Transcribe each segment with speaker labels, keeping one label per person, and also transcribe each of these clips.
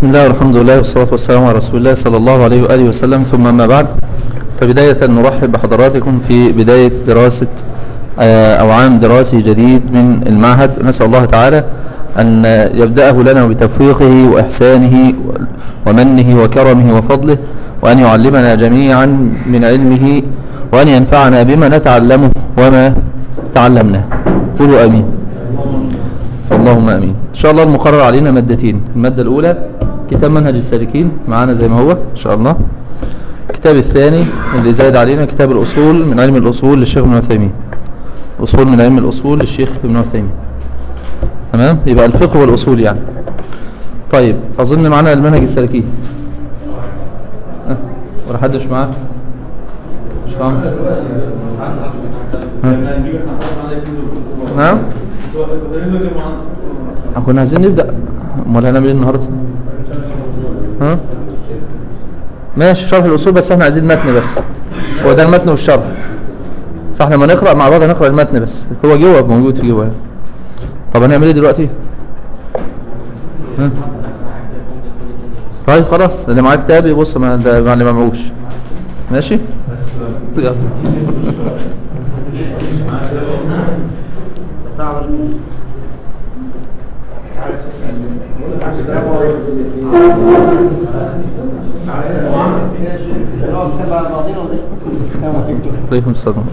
Speaker 1: بسم الله والحمد لله والصلاة والسلام على رسول الله صلى الله عليه وآله وسلم ثم ما بعد فبداية نرحب بحضراتكم في بداية دراسة آه، أو عام دراسي جديد من المعهد نسأل الله تعالى أن يبدأه لنا بتوفيقه وإحسانه ومنه وكرمه وفضله وأن يعلمنا جميعا من علمه وأن ينفعنا بما نتعلمه وما تعلمناه قولوا آمين اللهم امين ان شاء الله المقرر علينا مادتين المادة الاولى كتاب منهج السالكين معانا زي ما هو ان شاء الله الكتاب الثاني اللي زايد علينا كتاب الاصول من علم الاصول للشيخ ابن عثيمين اصول من علم الاصول للشيخ ابن عثيمين تمام يبقى الفقه والاصول يعني طيب اظن معانا المنهج السالكين أه؟ ولا حد مش معاه مش فاهم نعم كنا عايزين نبدأ امال هنعمل ايه النهارده ها ماشي شرح الاصول بس احنا عايزين متن بس هو ده المتن والشرح فاحنا لما نقرا مع بعض هنقرا المتن بس هو جوه موجود في جوه طب هنعمل ايه دلوقتي ها طيب خلاص اللي معاه كتاب يبص ما ده اللي ما معهوش ماشي يلا عليكم السلام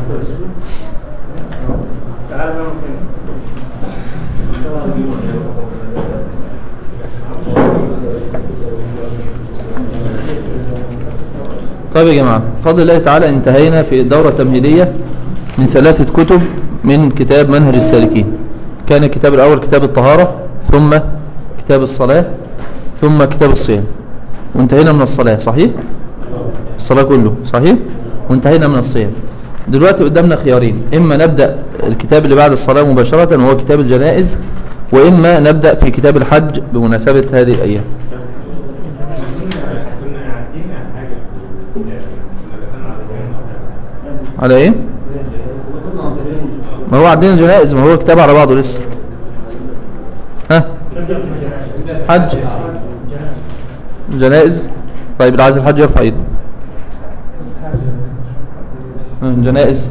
Speaker 1: طيب يا جماعة بفضل الله تعالى انتهينا في دورة تمهيدية من ثلاثة كتب من كتاب منهج السالكين كان الكتاب الأول كتاب الطهارة ثم كتاب الصلاة ثم كتاب الصيام وانتهينا من الصلاة صحيح الصلاة كله صحيح وانتهينا من الصيام دلوقتي قدامنا خيارين إما نبدأ الكتاب اللي بعد الصلاة مباشرة وهو كتاب الجنائز وإما نبدأ في كتاب الحج بمناسبة هذه الأيام على ايه ما هو عندنا جنائز ما هو كتاب على بعضه لسه ها حج جنائز طيب اللي عايز الحج يرفع ايده ها، جنائز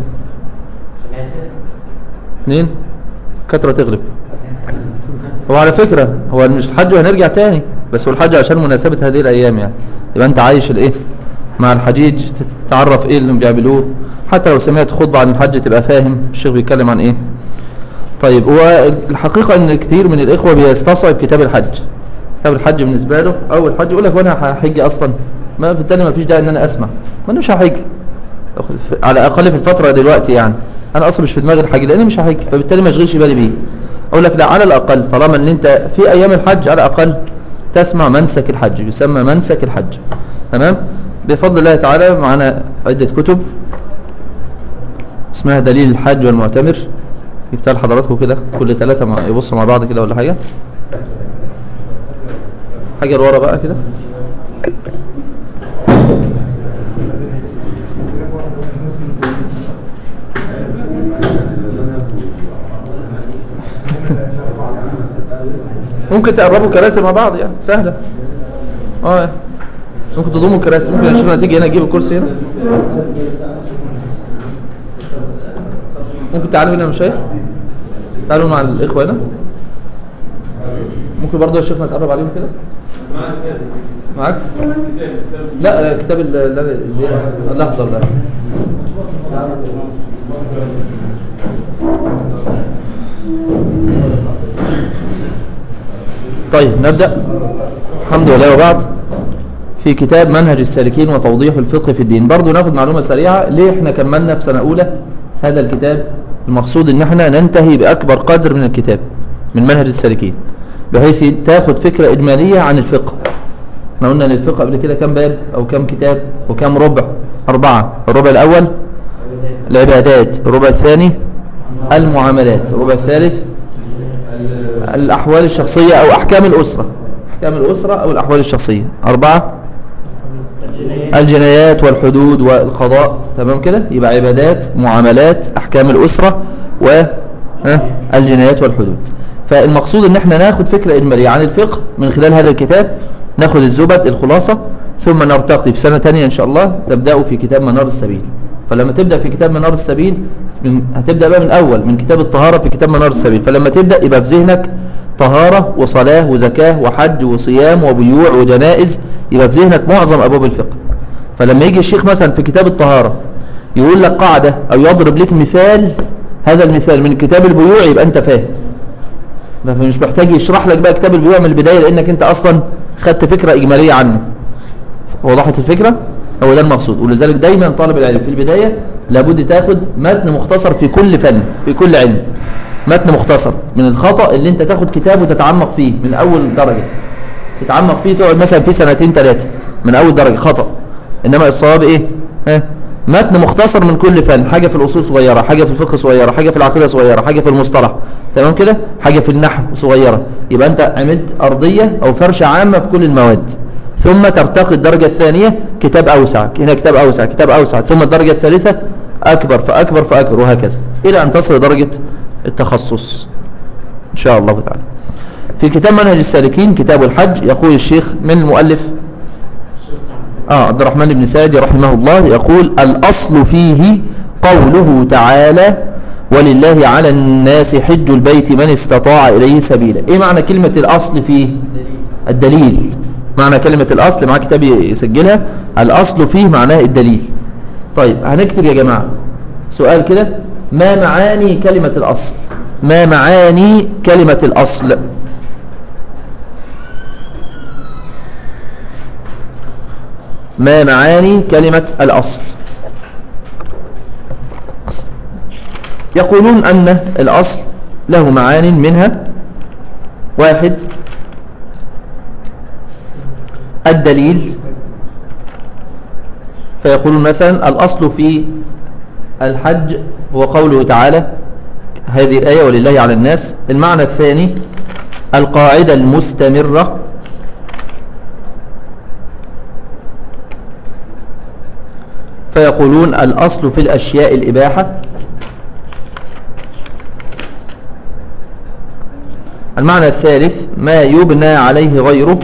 Speaker 1: اثنين كترة تغلب هو على فكرة هو مش الحج وهنرجع تاني بس هو الحج عشان مناسبة هذه الأيام يعني يبقى أنت عايش الإيه مع الحجيج تتعرف إيه اللي بيعملوه حتى لو سمعت خطبة عن الحج تبقى فاهم الشيخ بيتكلم عن إيه طيب هو الحقيقة ان كتير من الاخوة بيستصعب كتاب الحج كتاب الحج بالنسبة له اول حج يقول لك وانا هحج اصلا ما بالتالي ما فيش داعي ان انا اسمع ما انا مش هحج على الاقل في الفترة دلوقتي يعني انا اصلا مش في دماغي الحج لاني مش هحج فبالتالي ما اشغلش بالي بيه اقول لك لا على الاقل طالما ان انت في ايام الحج على الاقل تسمع منسك الحج يسمى منسك الحج تمام بفضل الله تعالى معنا عدة كتب اسمها دليل الحج والمعتمر جبتها لحضراتكم كده كل ثلاثة مع يبصوا مع بعض كده ولا حاجة حاجة لورا بقى كده ممكن تقربوا كراسي مع بعض يعني سهلة اه ممكن تضموا الكراسي ممكن عشان تيجي هنا تجيب الكرسي هنا ممكن تعالوا هنا يا مشايخ تعالوا مع الإخوة هنا ممكن برضه يا شيخ نتقرب عليهم كده معاك لا كتاب ال- ال- الزيادة الأخضر ده طيب نبدأ الحمد لله وبعد في كتاب منهج السالكين وتوضيح الفقه في الدين برضو ناخد معلومة سريعة ليه احنا كملنا في سنة أولى هذا الكتاب المقصود ان احنا ننتهي بأكبر قدر من الكتاب من منهج السالكين بحيث تاخد فكرة إجمالية عن الفقه احنا قلنا ان الفقه قبل كده كم باب او كم كتاب وكم ربع أربعة الربع الأول العبادات الربع الثاني المعاملات الربع الثالث الأحوال الشخصية أو أحكام الأسرة أحكام الأسرة أو الأحوال الشخصية أربعة الجنايات والحدود والقضاء تمام كده يبقى عبادات معاملات أحكام الأسرة والجنايات والحدود فالمقصود ان احنا ناخد فكرة اجمالية عن الفقه من خلال هذا الكتاب ناخد الزبد الخلاصة ثم نرتقي في سنة تانية إن شاء الله نبدأ في كتاب منار السبيل فلما تبدأ في كتاب منار السبيل من هتبدأ بقى من الأول من كتاب الطهارة في كتاب منار السبيل فلما تبدأ يبقى في ذهنك طهارة وصلاة وزكاة وحج وصيام وبيوع وجنائز يبقى في ذهنك معظم أبواب الفقه فلما يجي الشيخ مثلا في كتاب الطهارة يقول لك قاعدة أو يضرب لك مثال هذا المثال من كتاب البيوع يبقى أنت فاهم مش محتاج يشرح لك بقى كتاب البيوع من البداية لأنك أنت أصلا خدت فكرة إجمالية عنه وضحت الفكرة هو ده المقصود ولذلك دايما طالب العلم في البداية لابد تاخد متن مختصر في كل فن في كل علم متن مختصر من الخطأ اللي انت تاخد كتاب وتتعمق فيه من اول درجة تتعمق فيه تقعد مثلا فيه سنتين ثلاثة من اول درجة خطأ انما الصواب ايه ها متن مختصر من كل فن حاجة في الأصول صغيرة حاجة في الفقه صغيرة حاجة في العقيدة صغيرة حاجة في المصطلح تمام كده حاجة في النحو صغيرة يبقى أنت عملت أرضية أو فرشة عامة في كل المواد ثم ترتقي الدرجة الثانية كتاب أوسع هنا كتاب أوسع كتاب أوسع ثم الدرجة الثالثة أكبر فأكبر فأكبر وهكذا إلى أن تصل درجة التخصص إن شاء الله تعالى في كتاب منهج السالكين كتاب الحج يقول الشيخ من المؤلف آه عبد الرحمن بن سعد رحمه الله يقول الأصل فيه قوله تعالى ولله على الناس حج البيت من استطاع إليه سبيلا إيه معنى كلمة الأصل فيه الدليل معنى كلمة الأصل مع كتاب يسجلها الأصل فيه معناه الدليل طيب هنكتب يا جماعة سؤال كده ما معاني كلمة الأصل ما معاني كلمة الأصل ما معاني كلمة الأصل يقولون أن الأصل له معان منها واحد الدليل فيقولون مثلا الأصل في الحج هو قوله تعالى هذه الآية ولله على الناس المعنى الثاني القاعدة المستمرة فيقولون الأصل في الأشياء الإباحة المعنى الثالث ما يبنى عليه غيره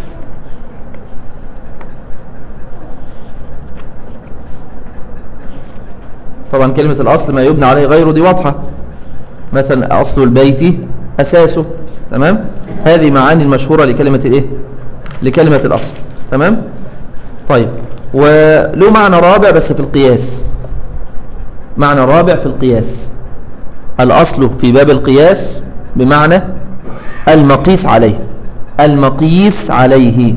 Speaker 1: طبعا كلمة الأصل ما يبنى عليه غيره دي واضحة مثلا أصل البيت أساسه تمام هذه معاني المشهورة لكلمة الإيه لكلمة الأصل تمام طيب وله معنى رابع بس في القياس معنى رابع في القياس الأصل في باب القياس بمعنى المقيس عليه المقيس عليه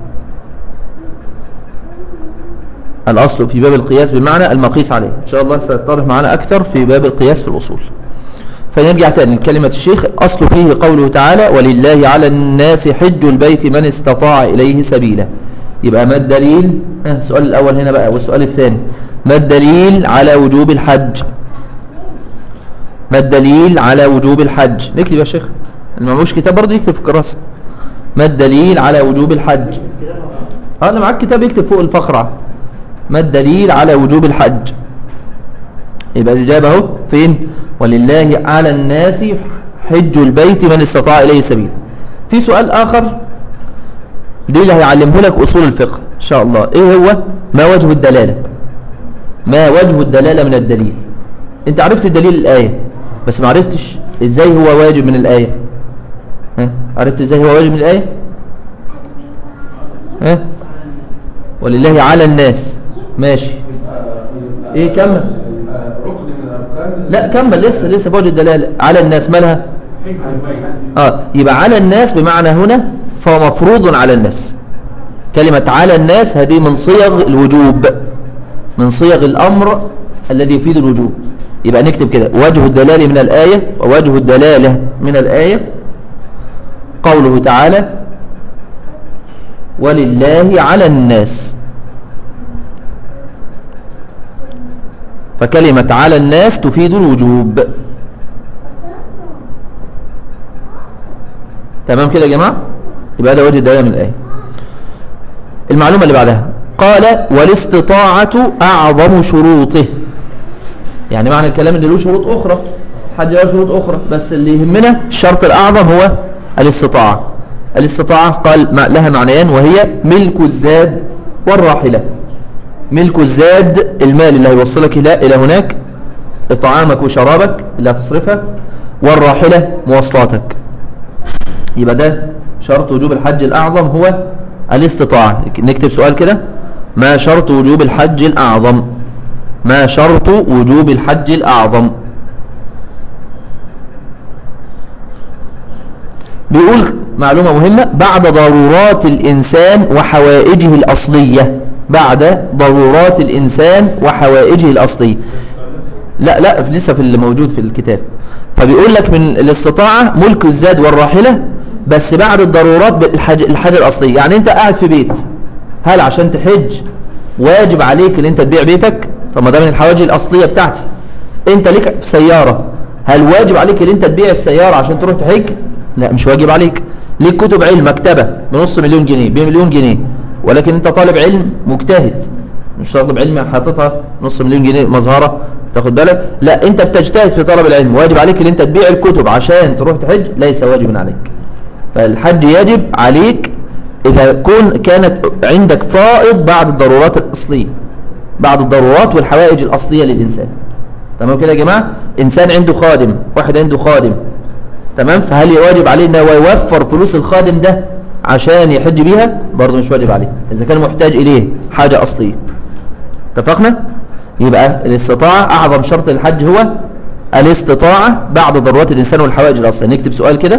Speaker 1: الأصل في باب القياس بمعنى المقيس عليه إن شاء الله سيتضح معنا أكثر في باب القياس في الأصول فنرجع تاني لكلمة الشيخ أصل فيه قوله تعالى ولله على الناس حج البيت من استطاع إليه سبيلا يبقى ما الدليل السؤال الأول هنا بقى والسؤال الثاني ما الدليل على وجوب الحج ما الدليل على وجوب الحج نكتب يا شيخ اللي معموش كتاب برضه يكتب في الكراسة ما الدليل على وجوب الحج اه انا معاك كتاب يكتب فوق الفقرة ما الدليل على وجوب الحج يبقى الإجابة اهو فين ولله على الناس حج البيت من استطاع إليه سبيل في سؤال آخر دي اللي هيعلمه لك أصول الفقه إن شاء الله إيه هو ما وجه الدلالة ما وجه الدلالة من الدليل انت عرفت دليل الآية بس ما عرفتش ازاي هو واجب من الآية ها؟ عرفت ازاي هو واجب من الآية ها؟ ولله على الناس ماشي ايه كمل لا كمل لسه لسه بوجه الدلالة على الناس مالها اه يبقى على الناس بمعنى هنا فهو مفروض على الناس كلمة على الناس هذه من صيغ الوجوب من صيغ الأمر الذي يفيد الوجوب يبقى نكتب كده وجه الدلالة من الآية ووجه الدلالة من الآية قوله تعالى ولله على الناس فكلمة على الناس تفيد الوجوب تمام كده يا جماعة يبقى ده وجه الدلالة من الآية المعلومة اللي بعدها قال والاستطاعة أعظم شروطه يعني معنى الكلام اللي له شروط أخرى حد له شروط أخرى بس اللي يهمنا الشرط الأعظم هو الاستطاعة الاستطاعة قال لها معنيان وهي ملك الزاد والراحلة ملك الزاد المال اللي هيوصلك إلى هناك طعامك وشرابك اللي هتصرفها والراحلة مواصلاتك يبقى ده شرط وجوب الحج الأعظم هو الاستطاعة نكتب سؤال كده ما شرط وجوب الحج الأعظم ما شرط وجوب الحج الأعظم بيقول معلومة مهمة بعد ضرورات الإنسان وحوائجه الأصلية بعد ضرورات الإنسان وحوائجه الأصلية لا لا لسه في اللي موجود في الكتاب فبيقول لك من الاستطاعة ملك الزاد والراحلة بس بعد الضرورات بالحاجة الحاجة الأصلية يعني انت قاعد في بيت هل عشان تحج واجب عليك ان انت تبيع بيتك طب ما ده من الحواجز الأصلية بتاعتي انت ليك سيارة هل واجب عليك ان انت تبيع السيارة عشان تروح تحج لا مش واجب عليك ليك كتب علم مكتبة بنص مليون جنيه بمليون جنيه ولكن انت طالب علم مجتهد مش طالب علم حاططها نص مليون جنيه مظهرة تاخد بالك لا انت بتجتهد في طلب العلم واجب عليك ان انت تبيع الكتب عشان تروح تحج ليس واجب عليك فالحج يجب عليك إذا كون كانت عندك فائض بعد الضرورات الأصلية بعد الضرورات والحوائج الأصلية للإنسان تمام كده يا جماعة إنسان عنده خادم واحد عنده خادم تمام فهل واجب عليه أنه يوفر فلوس الخادم ده عشان يحج بيها برضه مش واجب عليه إذا كان محتاج إليه حاجة أصلية اتفقنا يبقى الاستطاعة أعظم شرط الحج هو الاستطاعة بعد ضرورات الإنسان والحوائج الأصلية نكتب سؤال كده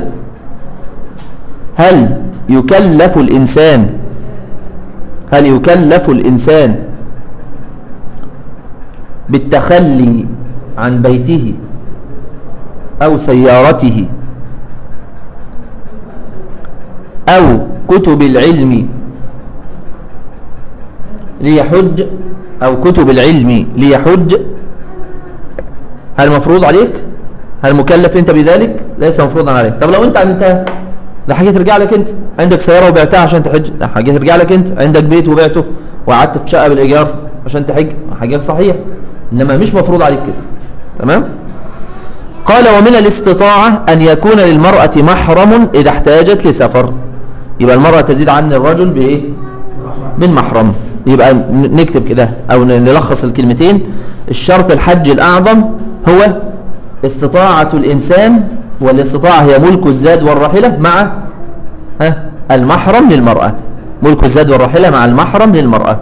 Speaker 1: هل يكلف الإنسان هل يكلف الإنسان بالتخلي عن بيته أو سيارته أو كتب العلم ليحج أو كتب العلم ليحج هل مفروض عليك هل مكلف أنت بذلك ليس مفروضا عليك طب لو أنت عملتها ده حاجة ترجع لك أنت عندك سيارة وبعتها عشان تحج ده حاجة ترجع لك أنت عندك بيت وبعته وقعدت في شقة بالإيجار عشان تحج حاجة صحيح إنما مش مفروض عليك كده تمام قال ومن الاستطاعة أن يكون للمرأة محرم إذا احتاجت لسفر يبقى المرأة تزيد عن الرجل بإيه من محرم يبقى نكتب كده أو نلخص الكلمتين الشرط الحج الأعظم هو استطاعة الإنسان والاستطاعة هي ملك الزاد والراحلة مع ها المحرم للمرأة ملك الزاد والراحلة مع المحرم للمرأة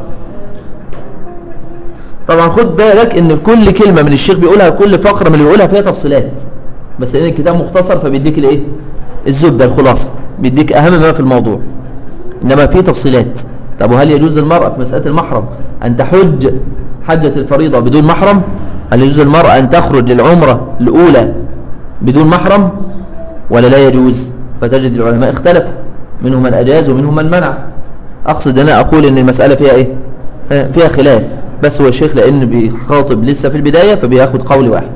Speaker 1: طبعا خد بالك ان كل كلمة من الشيخ بيقولها كل فقرة من اللي بيقولها فيها تفصيلات بس لان الكتاب مختصر فبيديك الايه الزبدة الخلاصة بيديك اهم ما في الموضوع انما في تفصيلات طب وهل يجوز للمرأة في مسألة المحرم ان تحج حجة الفريضة بدون محرم هل يجوز للمرأة ان تخرج للعمرة الاولى بدون محرم ولا لا يجوز فتجد العلماء اختلفوا منهم من أجاز ومنهم من منع أقصد أنا أقول أن المسألة فيها إيه فيها خلاف بس هو الشيخ لأن بيخاطب لسه في البداية فبياخد قول واحد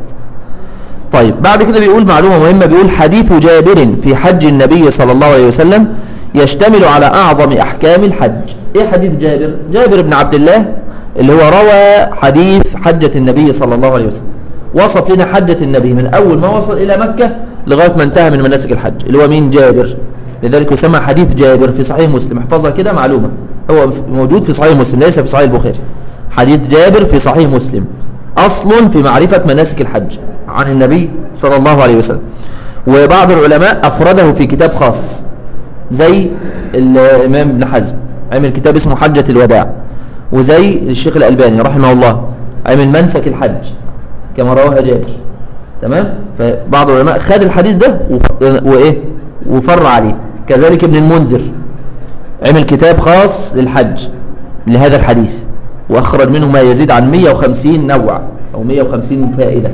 Speaker 1: طيب بعد كده بيقول معلومة مهمة بيقول حديث جابر في حج النبي صلى الله عليه وسلم يشتمل على أعظم أحكام الحج إيه حديث جابر جابر بن عبد الله اللي هو روى حديث حجة النبي صلى الله عليه وسلم وصف لنا حجة النبي من أول ما وصل إلى مكة لغاية ما انتهى من مناسك الحج اللي هو مين جابر لذلك يسمى حديث جابر في صحيح مسلم احفظها كده معلومة هو موجود في صحيح مسلم ليس في صحيح البخاري حديث جابر في صحيح مسلم أصل في معرفة مناسك الحج عن النبي صلى الله عليه وسلم وبعض العلماء أفرده في كتاب خاص زي الإمام ابن حزم عمل كتاب اسمه حجة الوداع وزي الشيخ الألباني رحمه الله عمل منسك الحج كما رواه جابر تمام فبعض العلماء خد الحديث ده وايه وفر عليه كذلك ابن المنذر عمل كتاب خاص للحج لهذا الحديث واخرج منه ما يزيد عن 150 نوع او 150 فائدة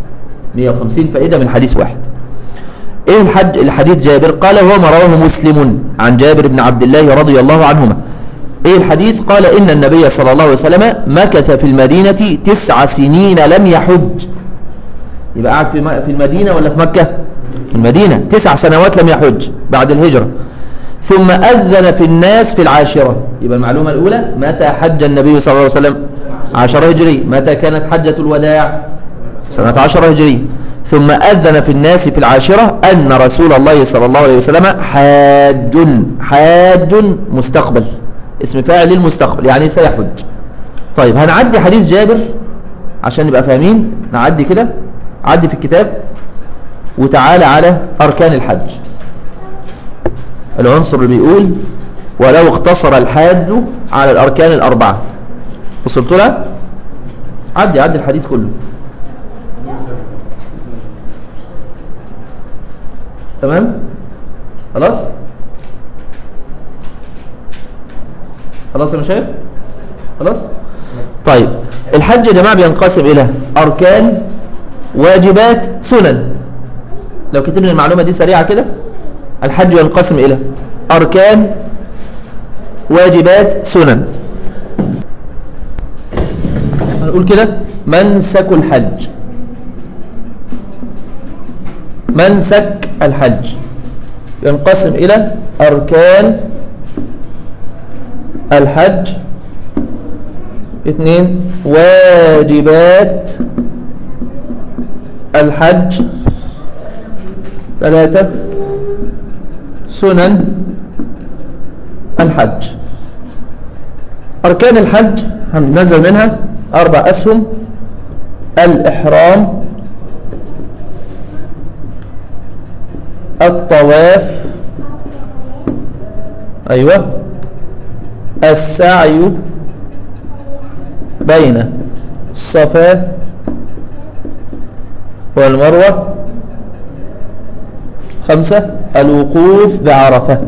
Speaker 1: 150 فائدة من حديث واحد ايه الحج الحديث جابر قال هو ما رواه مسلم عن جابر بن عبد الله رضي الله عنهما ايه الحديث قال ان النبي صلى الله عليه وسلم مكث في المدينة تسع سنين لم يحج يبقى قاعد في المدينة ولا في مكة في المدينة تسع سنوات لم يحج بعد الهجرة ثم أذن في الناس في العاشرة يبقى المعلومة الأولى متى حج النبي صلى الله عليه وسلم عشر هجري متى كانت حجة الوداع سنة عشر هجري ثم أذن في الناس في العاشرة أن رسول الله صلى الله عليه وسلم حاج حاج مستقبل اسم فاعل للمستقبل يعني سيحج طيب هنعدي حديث جابر عشان نبقى فاهمين نعدي كده عدي في الكتاب وتعالى على أركان الحج العنصر اللي بيقول ولو اختصر الحاج على الأركان الأربعة وصلت لها عدي عدي الحديث كله تمام خلاص خلاص يا مشايخ خلاص طيب الحج يا جماعه بينقسم الى اركان واجبات سنن لو كتبنا المعلومه دي سريعه كده الحج ينقسم الى اركان واجبات سنن هنقول كده منسك الحج منسك الحج ينقسم إلى أركان الحج اثنين واجبات الحج ثلاثة سنن الحج أركان الحج هننزل منها أربع أسهم الإحرام الطواف أيوة السعي بين الصفا والمروة خمسة الوقوف بعرفة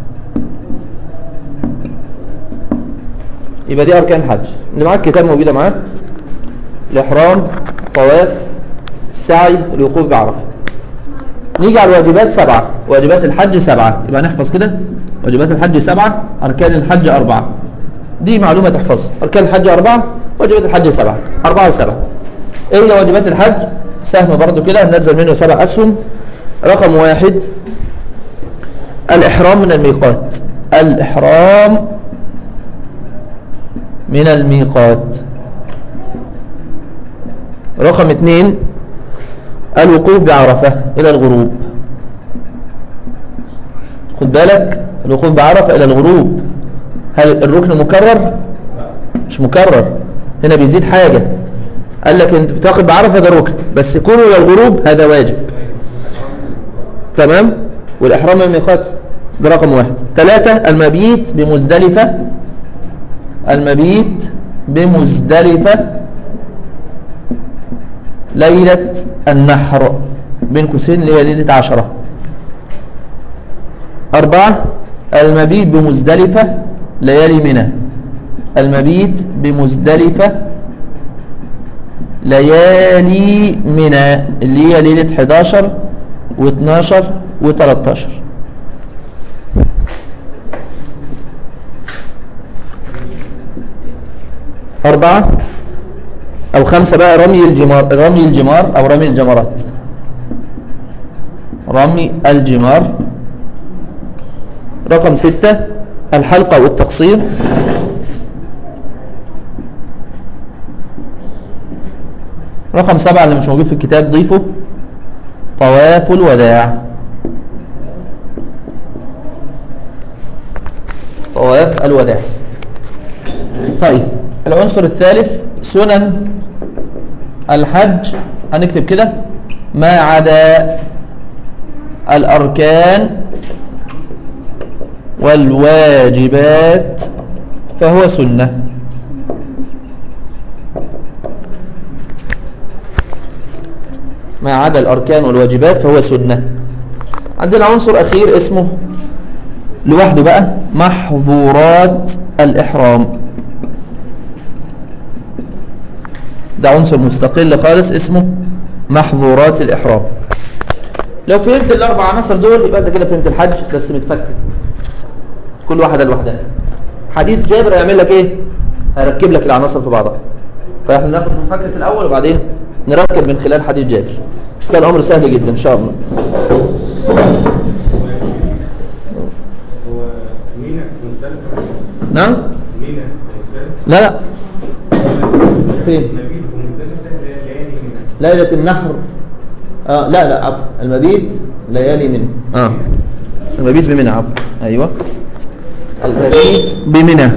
Speaker 1: يبقى دي أركان الحج اللي معاك كتاب موجودة معاك الإحرام الطواف السعي الوقوف بعرفة نيجي على الواجبات سبعة واجبات الحج سبعة يبقى نحفظ كده واجبات الحج سبعة أركان الحج أربعة دي معلومة تحفظها أركان الحج أربعة واجبات الحج سبعة أربعة وسبعة إيه هي واجبات الحج سهم برضو كده ننزل منه سبع أسهم رقم واحد الإحرام من الميقات الإحرام من الميقات رقم اثنين الوقوف بعرفة إلى الغروب خد بالك الوقوف بعرفة إلى الغروب هل الركن مكرر مش مكرر هنا بيزيد حاجة قال لك انت بتاخد بعرفة ده ركن بس كونه إلى الغروب هذا واجب تمام والإحرام من الميقات ده رقم واحد ثلاثة المبيت بمزدلفة المبيت بمزدلفة ليلة النحر بين قوسين اللي هي ليلة عشرة أربعة المبيت بمزدلفة ليالي منى المبيت بمزدلفة ليالي منى اللي هي ليلة 11 و12 و13 أربعة أو خمسة بقى رمي الجمار رمي الجمار أو رمي الجمرات رمي الجمار رقم ستة الحلقة والتقصير رقم سبعة اللي مش موجود في الكتاب ضيفه طواف الوداع طواف الوداع طيب العنصر الثالث سنن الحج هنكتب كده ما عدا الأركان والواجبات فهو سنة ما عدا الأركان والواجبات فهو سنة عندنا عنصر أخير اسمه لوحده بقى محظورات الإحرام ده عنصر مستقل خالص اسمه محظورات الإحرام لو فهمت الأربع عناصر دول يبقى أنت كده فهمت الحج بس متفكر كل واحدة لوحدها حديث جابر هيعمل لك إيه؟ هيركب لك العناصر في بعضها فإحنا ناخد المفكر في الأول وبعدين نركب من خلال حديث جابر ده الأمر سهل جدا إن شاء الله
Speaker 2: هو مينا مختلفة
Speaker 1: نعم
Speaker 2: مينا مختلفة
Speaker 1: لا لا فين
Speaker 2: نبيل مختلفة اللي هي ليالي مينا
Speaker 1: ليلة النحر اه لا لا عفوا المبيت ليالي منى اه المبيت بمنى عفوا ايوه المبيت بمنى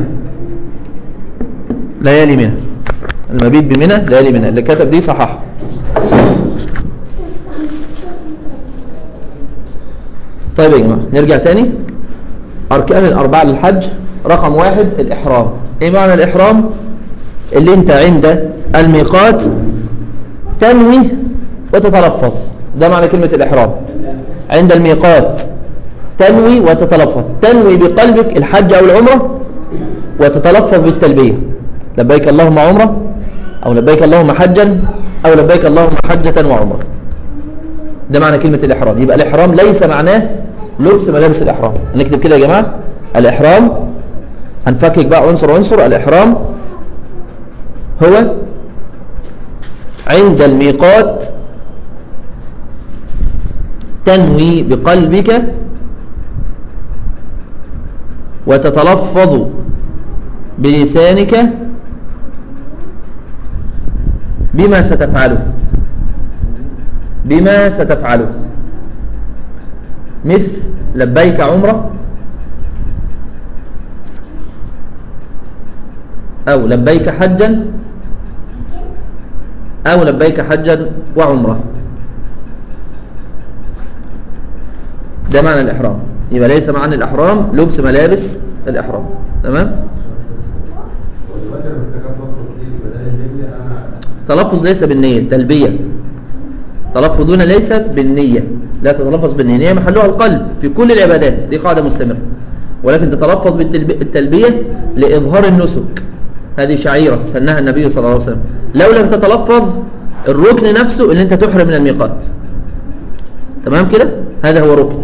Speaker 1: ليالي منى المبيت بمنى ليالي منى اللي كتب دي صححها طيب يا جماعة نرجع تاني أركان الأربعة للحج رقم واحد الإحرام إيه معنى الإحرام اللي أنت عند الميقات تنوي وتتلفظ ده معنى كلمة الإحرام عند الميقات تنوي وتتلفظ تنوي بقلبك الحج أو العمرة وتتلفظ بالتلبية لبيك اللهم عمرة أو لبيك اللهم حجا أو لبيك اللهم حجة وعمرة ده معنى كلمة الإحرام يبقى الإحرام ليس معناه لبس ملابس الإحرام نكتب كده يا جماعة الإحرام هنفكك بقى عنصر عنصر الإحرام هو عند الميقات تنوي بقلبك وتتلفظ بلسانك بما ستفعله بما ستفعله مثل لبيك عمرة أو لبيك حجا أو لبيك حجا وعمرة ده معنى الإحرام يبقى ليس معنى الإحرام لبس ملابس الإحرام تمام
Speaker 2: ودلوقتي انا محتاج اتلفظ دي بدل النبي انا
Speaker 1: تلفظ ليس بالنية تلبية تلفظ هنا ليس بالنية لا تتلفظ بالنية هي محلها القلب في كل العبادات دي قاعدة مستمرة ولكن تتلفظ بالتلبية لإظهار النسك هذه شعيرة سنها النبي صلى الله عليه وسلم لو لم تتلفظ الركن نفسه اللي انت تحرم من الميقات تمام كده هذا هو ركن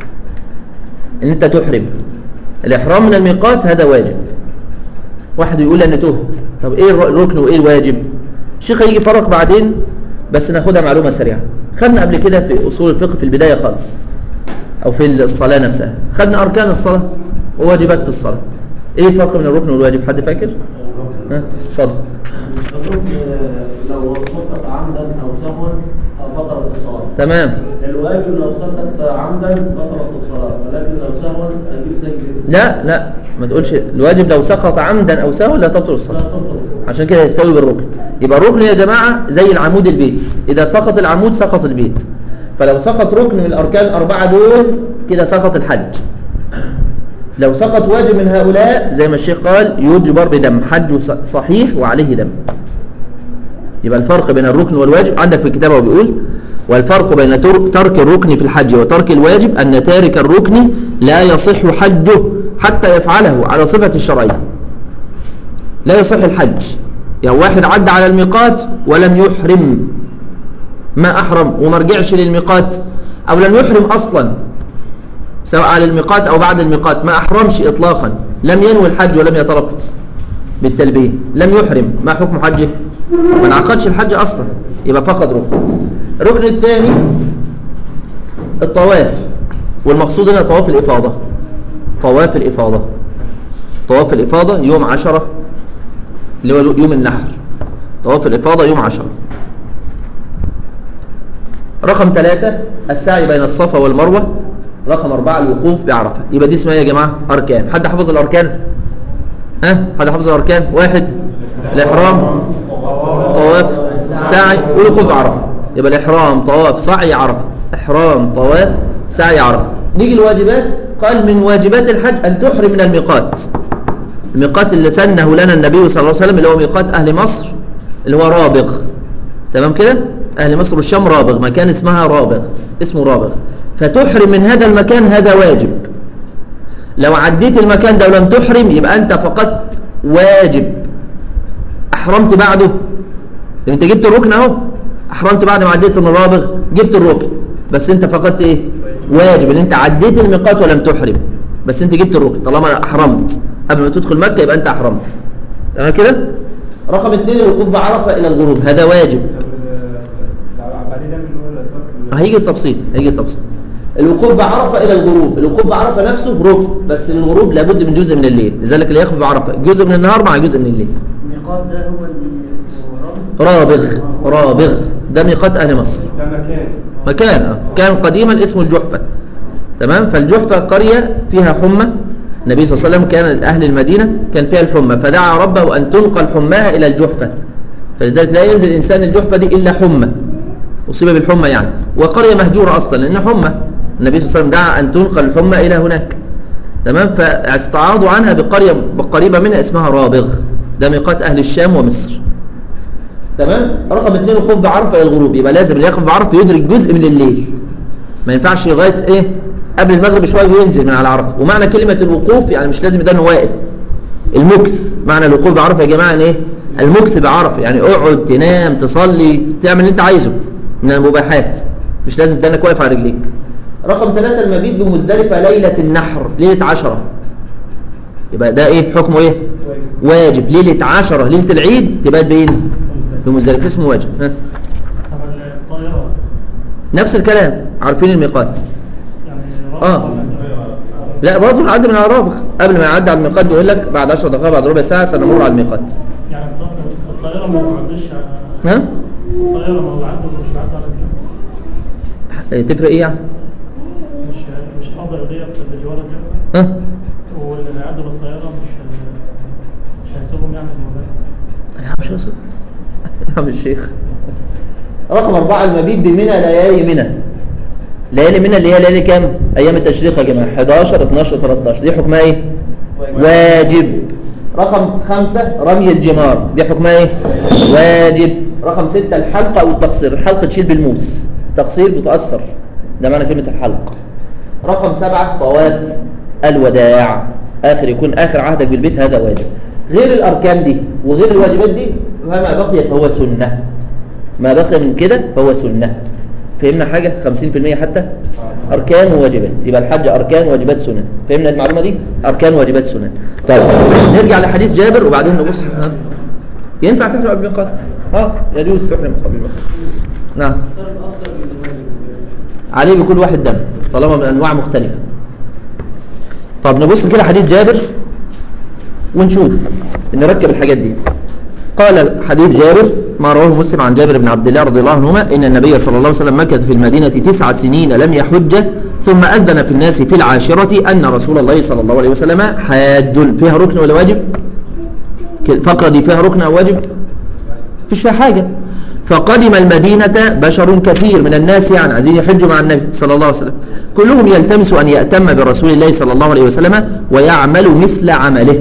Speaker 1: ان انت تحرم الإحرام من الميقات هذا واجب واحد يقول أنا تهت طب إيه الركن وإيه الواجب الشيخ هيجي فرق بعدين بس ناخدها معلومة سريعة خدنا قبل كده في أصول الفقه في البداية خالص أو في الصلاة نفسها خدنا أركان الصلاة وواجبات في الصلاة إيه الفرق بين الركن والواجب حد فاكر؟ ها اتفضل
Speaker 3: الركن لو سقط عمدا او سهوا بطلت الصلاه
Speaker 1: تمام
Speaker 3: الواجب لو سقط عمدا بطلت الصلاه ولكن لو سهوا اجيب سجد
Speaker 1: لا لا ما تقولش الواجب لو سقط عمدا أو سهوا لا تبطل
Speaker 3: لا
Speaker 1: الصلاة
Speaker 3: تبطل
Speaker 1: عشان كده يستوي بالركن يبقى الركن يا جماعة زي العمود البيت إذا سقط العمود سقط البيت فلو سقط ركن من الأركان الأربعة دول كده سقط الحج لو سقط واجب من هؤلاء زي ما الشيخ قال يجبر بدم حج صحيح وعليه دم يبقى الفرق بين الركن والواجب عندك في الكتاب هو بيقول والفرق بين تر- ترك الركن في الحج وترك الواجب أن تارك الركن لا يصح حجه حتى يفعله على صفة الشرعية لا يصح الحج يعني واحد عدى على الميقات ولم يحرم ما أحرم وما رجعش للميقات أو لم يحرم أصلا سواء على الميقات أو بعد الميقات ما أحرمش إطلاقا لم ينوي الحج ولم يتلفظ بالتلبية لم يحرم ما حكم حجه ما انعقدش الحج أصلا يبقى فقد ركن الركن الثاني الطواف والمقصود هنا طواف الإفاضة طواف الإفاضة طواف الإفاضة يوم عشرة اللي هو يوم النحر طواف الإفاضة يوم عشرة رقم ثلاثة السعي بين الصفا والمروة رقم أربعة الوقوف بعرفة يبقى دي اسمها إيه يا جماعة أركان حد حفظ الأركان ها حد حفظ الأركان واحد الإحرام طواف سعي والوقوف بعرفة يبقى الإحرام طواف سعي عرفة إحرام طواف سعي عرفة نيجي الواجبات قال من واجبات الحج أن تحرم من الميقات الميقات اللي سنه لنا النبي صلى الله عليه وسلم اللي هو ميقات أهل مصر اللي هو رابغ تمام كده أهل مصر والشام رابغ مكان اسمها رابغ اسمه رابغ فتحرم من هذا المكان هذا واجب لو عديت المكان ده ولم تحرم يبقى أنت فقدت واجب أحرمت بعده انت جبت الركن اهو احرمت بعد ما عديت من الرابغ جبت الركن بس انت فقدت ايه واجب ان انت عديت الميقات ولم تحرم بس انت جبت الركن طالما احرمت قبل ما تدخل مكة يبقى انت احرمت تمام كده رقم اثنين الوقوف بعرفة الى الغروب هذا واجب
Speaker 2: بعدين ده من هو الفرق
Speaker 1: هيجي التفصيل هيجي التفصيل الوقوف بعرفة إلى الغروب الوقوف بعرفة نفسه ركن بس للغروب لابد من جزء من الليل لذلك اللي يقف بعرفة جزء من النهار مع جزء من الليل
Speaker 3: الميقات ده هو اللي اسمه رابط
Speaker 1: رابغ رابغ ده ميقات أهل مصر
Speaker 2: ده مكان
Speaker 1: مكان آه. كان قديما اسمه الجحفة تمام فالجحفة قرية فيها حمى النبي صلى الله عليه وسلم كان أهل المدينة كان فيها الحمى فدعا ربه أن تنقل حماها إلى الجحفة فلذلك لا ينزل الإنسان الجحفة دي إلا حمى أصيب بالحمى يعني وقرية مهجورة أصلا لأن حمى النبي صلى الله عليه وسلم دعا أن تنقل الحمى إلى هناك تمام فاستعاضوا عنها بقرية قريبة منها اسمها رابغ ده ميقات أهل الشام ومصر تمام رقم اثنين الخوف بعرفة إلى الغروب يبقى لازم اللي يقف بعرفة يدرك جزء من الليل ما ينفعش لغاية إيه قبل المغرب بشوية وينزل من على عرفة ومعنى كلمة الوقوف يعني مش لازم ده انه واقف المكث معنى الوقوف بعرفة يا جماعة ايه المكث بعرفة يعني اقعد تنام تصلي تعمل اللي انت عايزه من المباحات مش لازم تنك واقف على رجليك رقم ثلاثة المبيت بمزدلفة ليلة النحر ليلة عشرة يبقى ده ايه حكمه ايه واجب ليلة عشرة ليلة العيد تبات بين بمزدلفة اسمه واجب ها.
Speaker 4: طب الطائرة
Speaker 1: نفس الكلام عارفين الميقات
Speaker 4: يعني
Speaker 1: آه.
Speaker 4: رقم ولا-
Speaker 1: لا برضه نعدي من الرابغ قبل ما يعدي على الميقات بيقول لك بعد 10 دقائق بعد ربع ساعة سنمر على الميقات
Speaker 4: يعني الط- الطائرة ما بتعديش على-
Speaker 1: ها
Speaker 4: الطائرة ما بتعدي مش بتعدي على الجو
Speaker 1: إيه، تفرق ايه يعني
Speaker 4: مش مش حاضر ديت في جوار الجو
Speaker 1: ها
Speaker 4: واللي هيعدوا بالطائرة مش مش هيسيبهم يعني الموبايل
Speaker 1: يا مش هيصل يا عم الشيخ رقم أربعة المبيت بمنى ليالي منى ليالي منى اللي هي ليالي كام أيام التشريق يا جماعة 11 12 13 دي حكمها إيه واجب رقم خمسة رمي الجمار دي حكمها إيه واجب رقم ستة الحلقة أو التقصير الحلقة تشيل بالموس تقصير بتأثر ده معنى كلمة الحلق رقم سبعة طواف الوداع آخر يكون آخر عهدك بالبيت هذا واجب غير الأركان دي وغير الواجبات دي فما بقي فهو سنة ما بقي من كده فهو سنة فهمنا حاجة 50% حتى أركان وواجبات يبقى الحج أركان واجبات سنة فهمنا المعلومة دي أركان واجبات سنة طيب نرجع لحديث جابر وبعدين نبص ها. ينفع تحرم قبل الميقات اه يجوز تحرم قبل الميقات نعم عليه بكل واحد دم طالما من أنواع مختلفة طب نبص كده حديث جابر ونشوف نركب الحاجات دي قال حديث جابر ما رواه مسلم عن جابر بن عبد الله رضي الله عنهما إن النبي صلى الله عليه وسلم مكث في المدينة تسع سنين لم يحج ثم أذن في الناس في العاشرة أن رسول الله صلى الله عليه وسلم حاج فيها ركن ولا واجب الفقرة دي فيها ركن أو واجب فيش فيها حاجة فقدم المدينة بشر كثير من الناس يعني عايزين يحجوا مع النبي صلى الله عليه وسلم كلهم يلتمس أن يأتم برسول الله صلى الله عليه وسلم ويعمل مثل عمله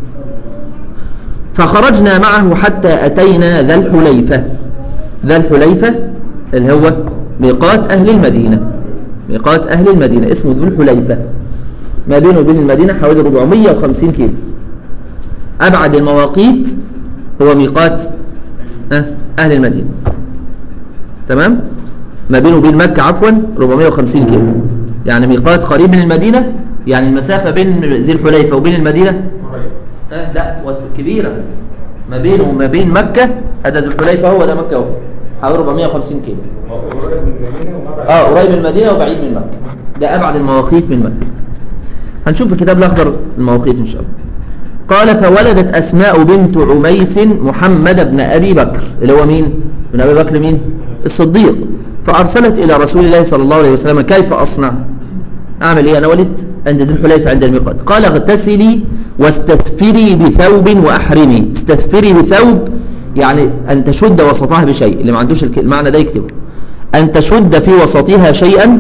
Speaker 1: فخرجنا معه حتى أتينا ذا الحليفة ذا الحليفة اللي هو ميقات أهل المدينة ميقات أهل المدينة اسمه ذو الحليفة ما بينه وبين المدينة حوالي 450 كيلو أبعد المواقيت هو ميقات أه أهل المدينة تمام ما بينه وبين مكة عفوا 450 كيلو يعني ميقات قريب من المدينة يعني المسافة بين ذي الحليفة وبين المدينة أه لا وصف كبيرة ما بينه وما بين مكة هذا ذو الحليفة هو ده مكة هو حوالي 450 كيلو اه قريب من المدينة وبعيد من مكة ده أبعد المواقيت من مكة هنشوف في الكتاب الأخضر المواقيت إن شاء الله قال فولدت أسماء بنت عميس محمد بن أبي بكر اللي هو مين؟ بن أبي بكر مين؟ الصديق فأرسلت إلى رسول الله صلى الله عليه وسلم كيف أصنع؟ أعمل إيه أنا ولد عند ذي الحليفة عند الميقات قال اغتسلي واستثفري بثوب وأحرمي استثفري بثوب يعني أن تشد وسطها بشيء اللي ما عندوش الك- المعنى ده يكتبه أن تشد في وسطها شيئا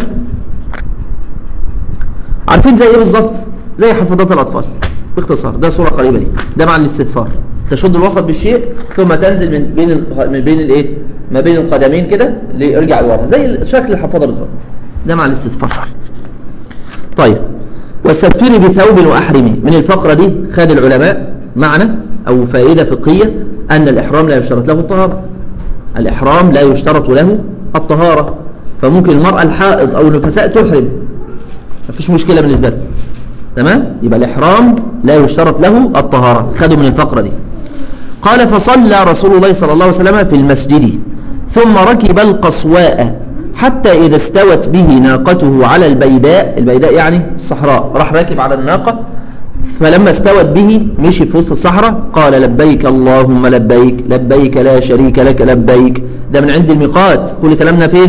Speaker 1: عارفين زي ايه بالظبط زي حفاضات الاطفال باختصار ده صوره قريبه دي ده معنى الاستثفار تشد الوسط بالشيء ثم تنزل من بين ال- من بين الايه ما بين القدمين كده ليرجع لورا زي شكل الحفاضه بالظبط ده معنى الاستثفار طيب واستثفري بثوب واحرمي من الفقره دي خد العلماء معنى او فائده فقهيه ان الاحرام لا يشترط له الطهاره الإحرام لا يشترط له الطهارة فممكن المرأة الحائض أو النفساء تحرم مفيش مشكلة بالنسبة لها تمام يبقى الإحرام لا يشترط له الطهارة خدوا من الفقرة دي قال فصلى رسول الله صلى الله عليه وسلم في المسجد ثم ركب القصواء حتى إذا استوت به ناقته على البيداء البيداء يعني الصحراء راح راكب على الناقة فلما استوت به مشي في وسط الصحراء قال لبيك اللهم لبيك لبيك لا شريك لك لبيك ده من عند الميقات كل كلامنا فين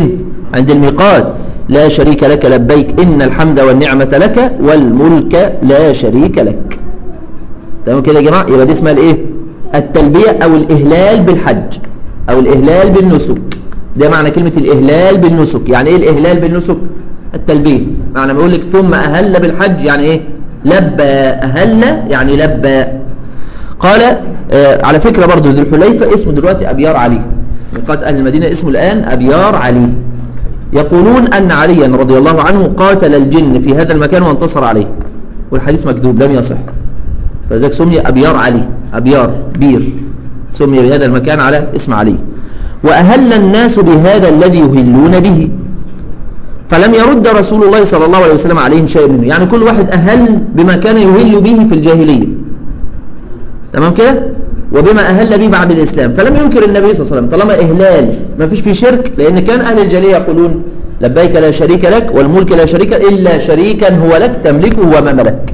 Speaker 1: عند الميقات لا شريك لك لبيك إن الحمد والنعمة لك والملك لا شريك لك تمام كده يا جماعة يبقى دي اسمها الايه التلبية او الاهلال بالحج او الاهلال بالنسك ده معنى كلمة الاهلال بالنسك يعني ايه الاهلال بالنسك التلبية معنى ما يقول لك ثم اهل بالحج يعني ايه لبى اهل يعني لبى قال آه على فكرة برضو ذو الحليفة اسمه دلوقتي ابيار علي ميقات اهل المدينة اسمه الان ابيار علي يقولون ان عليا رضي الله عنه قاتل الجن في هذا المكان وانتصر عليه والحديث مكذوب لم يصح فذلك سمي أبيار علي أبيار بير سمي بهذا المكان على اسم علي وأهل الناس بهذا الذي يهلون به فلم يرد رسول الله صلى الله عليه وسلم عليهم شيء منه يعني كل واحد أهل بما كان يهل به في الجاهلية تمام كده وبما أهل به بعد الإسلام فلم ينكر النبي صلى الله عليه وسلم طالما إهلال ما فيش فيه شرك لأن كان أهل الجاهلية يقولون لبيك لا شريك لك والملك لا شريك إلا شريكا هو لك تملكه وما ملك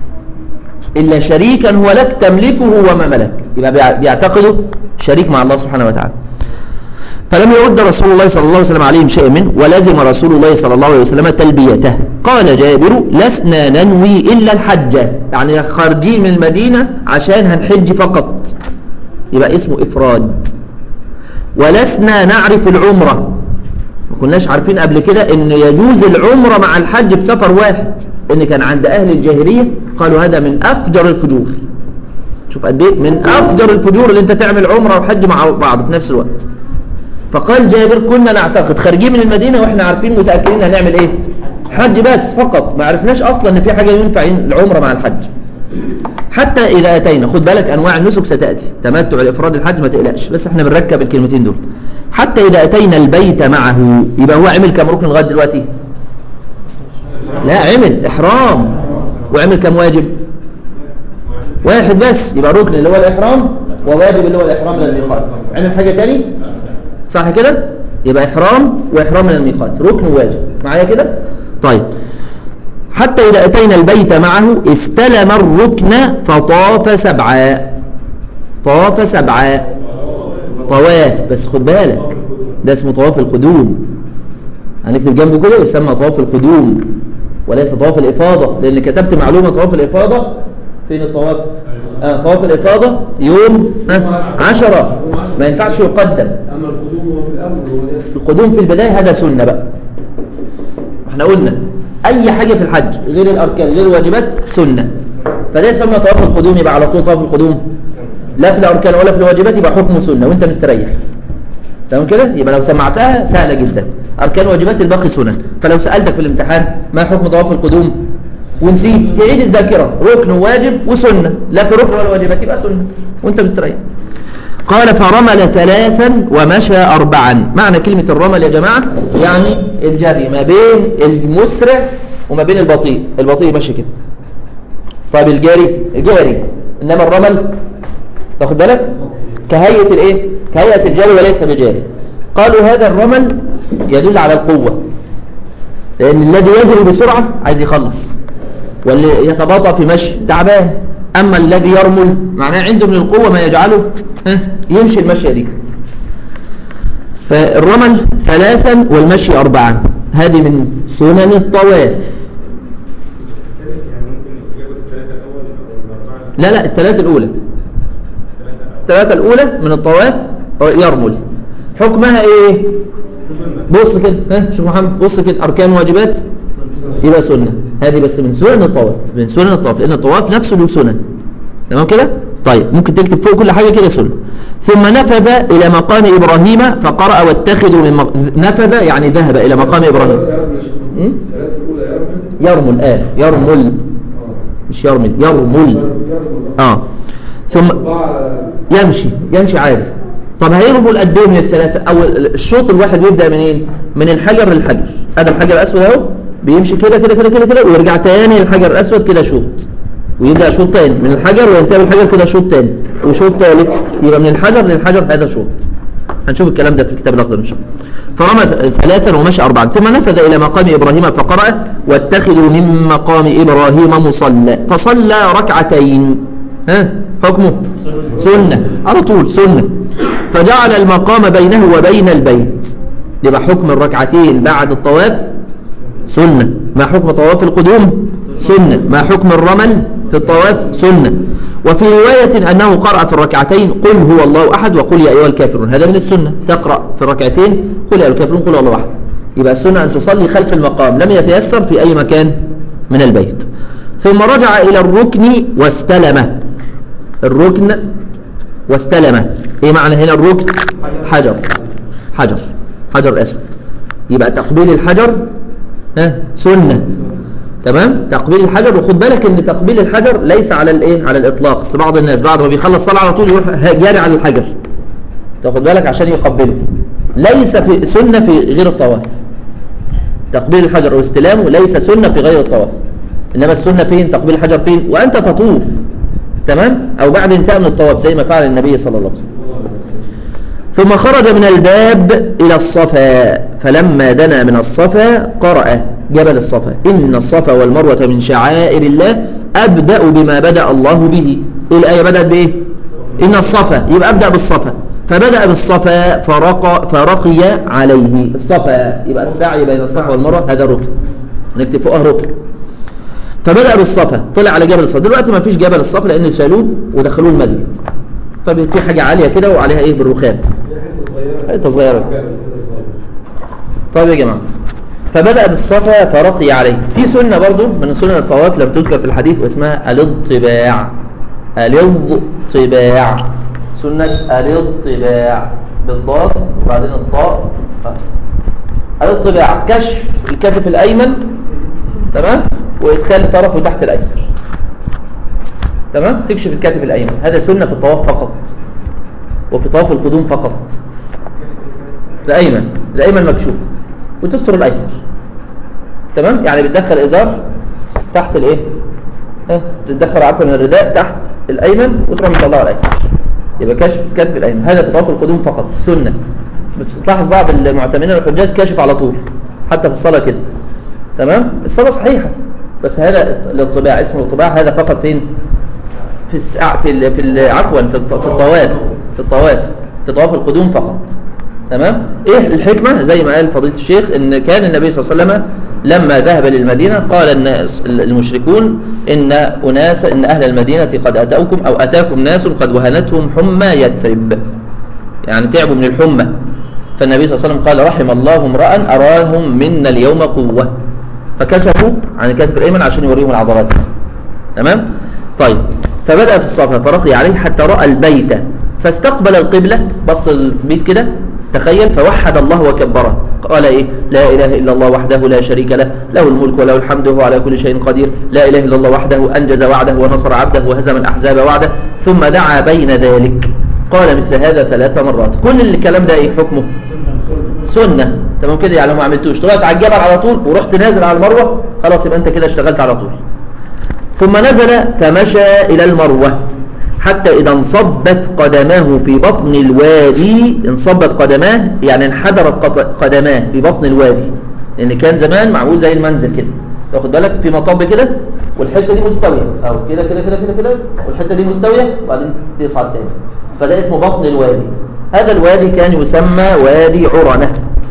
Speaker 1: إلا شريكا هو لك تملكه وما ملك يبقى بيعتقدوا شريك مع الله سبحانه وتعالى فلم يرد رسول الله صلى الله عليه وسلم عليهم شيء منه ولزم رسول الله صلى الله عليه وسلم تلبيته قال جابر لسنا ننوي إلا الحج يعني خارجين من المدينة عشان هنحج فقط يبقى اسمه إفراد ولسنا نعرف العمرة ما كناش عارفين قبل كده ان يجوز العمرة مع الحج في سفر واحد ان كان عند اهل الجاهلية قالوا هذا من افجر الفجور شوف قد ايه من افجر الفجور اللي انت تعمل عمرة وحج مع بعض في نفس الوقت فقال جابر كنا نعتقد خارجين من المدينة واحنا عارفين متأكدين هنعمل ايه حج بس فقط ما عرفناش اصلا ان في حاجة ينفع العمرة مع الحج حتى إذا أتينا خد بالك أنواع النسك ستأتي تمتع الإفراد الحج ما تقلقش بس احنا بنركب الكلمتين دول حتى إذا أتينا البيت معه يبقى هو عمل كم ركن لغاية دلوقتي لا عمل إحرام وعمل كم واجب واحد بس يبقى ركن اللي هو الإحرام وواجب اللي هو الإحرام من الميقات عمل حاجة تاني صح كده يبقى إحرام وإحرام من الميقات ركن وواجب معايا كده طيب حتى إذا أتينا البيت معه استلم الركن فطاف سبعا طاف سبعا طواف بس خد بالك ده اسمه طواف القدوم هنكتب جنبه كده يسمى طواف القدوم وليس طواف الإفاضة لأن كتبت معلومة طواف الإفاضة فين الطواف آه طواف الإفاضة يوم آه عشرة ما ينفعش يقدم
Speaker 2: أما القدوم هو في الأول هو ده
Speaker 1: القدوم في البداية هذا سنة بقى احنا قلنا اي حاجة في الحج غير الاركان غير الواجبات سنة فده يسمى طواف القدوم يبقى على طول طواف القدوم لا في الاركان ولا في الواجبات يبقى حكمه سنة وانت مستريح تمام كده يبقى لو سمعتها سهلة جدا اركان واجبات الباقي سنن فلو سألتك في الامتحان ما حكم طواف القدوم ونسيت تعيد الذاكرة ركن واجب وسنة لا في ركن ولا واجبات يبقى سنة وانت مستريح قال فرمل ثلاثا ومشى أربعا معنى كلمة الرمل يا جماعة يعني الجري ما بين المسرع وما بين البطيء البطيء ماشي كده طيب الجاري جاري إنما الرمل تاخد بالك كهيئة الايه كهيئة الجاري وليس بجاري قالوا هذا الرمل يدل على القوة لأن الذي يجري بسرعة عايز يخلص واللي يتباطأ في مشي تعبان أما الذي يرمل معناه عنده من القوة ما يجعله ها، يمشي المشية دي فالرمل ثلاثا والمشي أربعا هذه من سنن الطواف
Speaker 2: يعني ممكن ياخد الثلاثة الأول أو الأربعة
Speaker 1: لا لا الثلاثة الأولى الثلاثة الأولى من الطواف يرمل حكمها إيه بص كده ها شوف محمد بص كده أركان واجبات يبقى سنة هذه بس من سنن الطواف من سنن الطواف لأن الطواف نفسه له سنن تمام كده طيب ممكن تكتب فوق كل حاجة كده سنة ثم نفذ إلى مقام إبراهيم فقرأ واتخذوا من مق... نفذ يعني ذهب إلى مقام إبراهيم م?
Speaker 2: الثلاثة الأولى يرمل
Speaker 1: يرمل آه يرمل مش يرمل يرمل
Speaker 2: يرمل
Speaker 1: آه ثم
Speaker 2: أربعة
Speaker 1: يمشي يمشي عادي طب هيرمل قد ايه من الثلاثه او الشوط الواحد بيبدا منين من الحجر للحجر هذا الحجر الاسود اهو بيمشي كده كده كده كده كده ويرجع تاني للحجر الاسود كده شوط ويبدا شوط تاني من الحجر وينتهي بالحجر كده شوط تاني وشوط ثالث يبقى من الحجر للحجر هذا شوط هنشوف الكلام ده في الكتاب الاخضر ان شاء الله فرمى ثلاثا ومشى اربعا ثم نفذ الى مقام ابراهيم فقرأ واتخذوا من مقام ابراهيم مصلى فصلى ركعتين ها حكمه سنة على طول سنة فجعل المقام بينه وبين البيت
Speaker 5: يبقى حكم الركعتين بعد الطواف سنة ما حكم طواف القدوم سنة ما حكم الرمل في الطواف سنة وفي رواية أنه قرأ في الركعتين قل هو الله أحد وقل يا أيها الكافرون هذا من السنة تقرأ في الركعتين قل يا أيها الكافرون قل هو الله أحد يبقى السنة أن تصلي خلف المقام لم يتيسر في أي مكان من البيت ثم رجع إلى الركن واستلم الركن واستلم ايه معنى هنا الركن حجر حجر حجر اسود يبقى تقبيل الحجر ها سنة تمام تقبيل الحجر وخد بالك ان تقبيل الحجر ليس على الايه على الاطلاق اصل بعض الناس بعد ما بيخلص صلاه على طول يروح جاري على الحجر تاخد بالك عشان يقبله ليس في سنه في غير الطواف تقبيل الحجر واستلامه ليس سنه في غير الطواف انما السنه فين تقبيل الحجر فين وانت تطوف تمام او بعد انتهاء من الطواف زي ما فعل النبي صلى الله عليه وسلم ثم خرج من الباب إلى الصفا فلما دنا من الصفا قرأ جبل الصفا إن الصفا والمروة من شعائر الله أبدأ بما بدأ الله به إيه الآية بدأت بإيه إن الصفا يبقى أبدأ بالصفا فبدأ بالصفا فرق فرقي عليه الصفا يبقى السعي بين الصفا والمروة هذا ركن نكتب فوقها ركن فبدأ بالصفا طلع على جبل الصفا دلوقتي ما فيش جبل الصفا لأن شالوه ودخلوه المسجد ففي حاجة عالية كده وعليها إيه بالرخام حته صغيره طيب يا جماعه فبدا بالصفا فرقي عليه في سنه برضو من سنن الطواف لم تذكر في الحديث واسمها الاضطباع الاضطباع سنه الاضطباع بالضاد وبعدين الطاء الاضطباع كشف الكتف الايمن تمام وادخال طرفه تحت الايسر تمام تكشف الكتف الايمن هذا سنه في الطواف فقط وفي طواف القدوم فقط الأيمن الأيمن مكشوف وتستر الأيسر تمام يعني بتدخل إزار تحت الإيه ها تدخل عفوا الرداء تحت الأيمن وتروح مطلعه الأيسر يبقى كشف كتف الأيمن هذا في طواف القدوم فقط سنة بتلاحظ بعض المعتمرين الحجاج كاشف على طول حتى في الصلاة كده تمام الصلاة صحيحة بس هذا الاطباع اسمه الاطباع هذا فقط فين في السع... في ال... في ال... عفوا في, الط... في الطواف في الطواف في طواف القدوم فقط تمام ايه الحكمة زي ما قال فضيلة الشيخ ان كان النبي صلى الله عليه وسلم لما ذهب للمدينة قال الناس المشركون ان اناس ان اهل المدينة قد اتوكم او اتاكم ناس قد وهنتهم حمى يثرب يعني تعبوا من الحمى فالنبي صلى الله عليه وسلم قال رحم الله امرأ اراهم منا اليوم قوة فكشفوا عن الكتف الايمن عشان يوريهم العضلات تمام طيب فبدأ في الصفا فرقي عليه حتى رأى البيت فاستقبل القبلة بص البيت كده تخيل فوحد الله وكبره قال ايه لا اله الا الله وحده لا شريك له له الملك وله الحمد وهو على كل شيء قدير لا اله الا الله وحده انجز وعده ونصر عبده وهزم الاحزاب وعده ثم دعا بين ذلك قال مثل هذا ثلاث مرات كل الكلام ده ايه حكمه سنة تمام كده يعني لو ما عملتوش طلعت على الجبل على طول ورحت نازل على المروة خلاص يبقى انت كده اشتغلت على طول ثم نزل فمشى إلى المروة حتى إذا انصبت قدماه في بطن الوادي انصبت قدماه يعني انحدرت قدماه في بطن الوادي لأن كان زمان معمول زي المنزل كده تاخد بالك في مطب كده والحتة دي مستوية أو كده كده كده كده كده والحتة دي مستوية وبعدين تصعد تاني فده اسمه بطن الوادي هذا الوادي كان يسمى وادي عرنة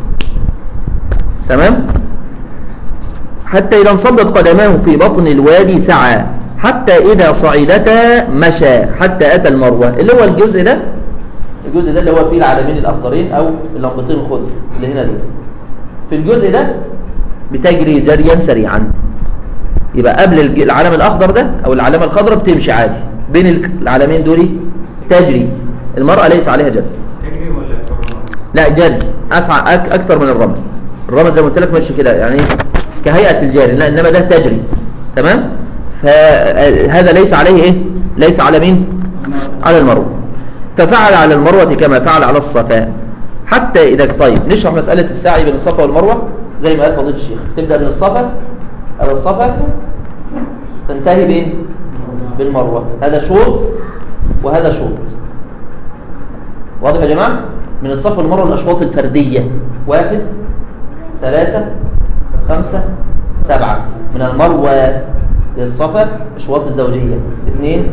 Speaker 5: تمام حتى إذا انصبت قدماه في بطن الوادي سعى حتى إذا صعدتا مشى حتى أتى المروة اللي هو الجزء ده الجزء ده اللي هو فيه العلمين الأخضرين أو اللمبتين الخضر اللي هنا دي في الجزء ده بتجري جريا سريعا يبقى قبل العلم الأخضر ده أو العلامة الخضراء بتمشي عادي بين العلمين دول تجري المرأة ليس عليها جزء
Speaker 2: تجري ولا
Speaker 5: لا جري أسعى أك أكثر من الرمل الرمل زي ما قلت لك ماشي كده يعني كهيئة الجاري لا إنما ده تجري تمام فهذا ليس عليه إيه ليس على مين على المروة ففعل على المروة كما فعل على الصفا حتى إذا طيب نشرح مسألة السعي بين الصفا والمروة زي ما قال فضيلة الشيخ تبدأ من الصفا على الصفا تنتهي بين بالمروة هذا شوط وهذا شوط واضح يا جماعة من الصفا والمروة الأشواط الفردية واحد ثلاثة خمسة سبعة من المروة للصفا أشواط الزوجية اثنين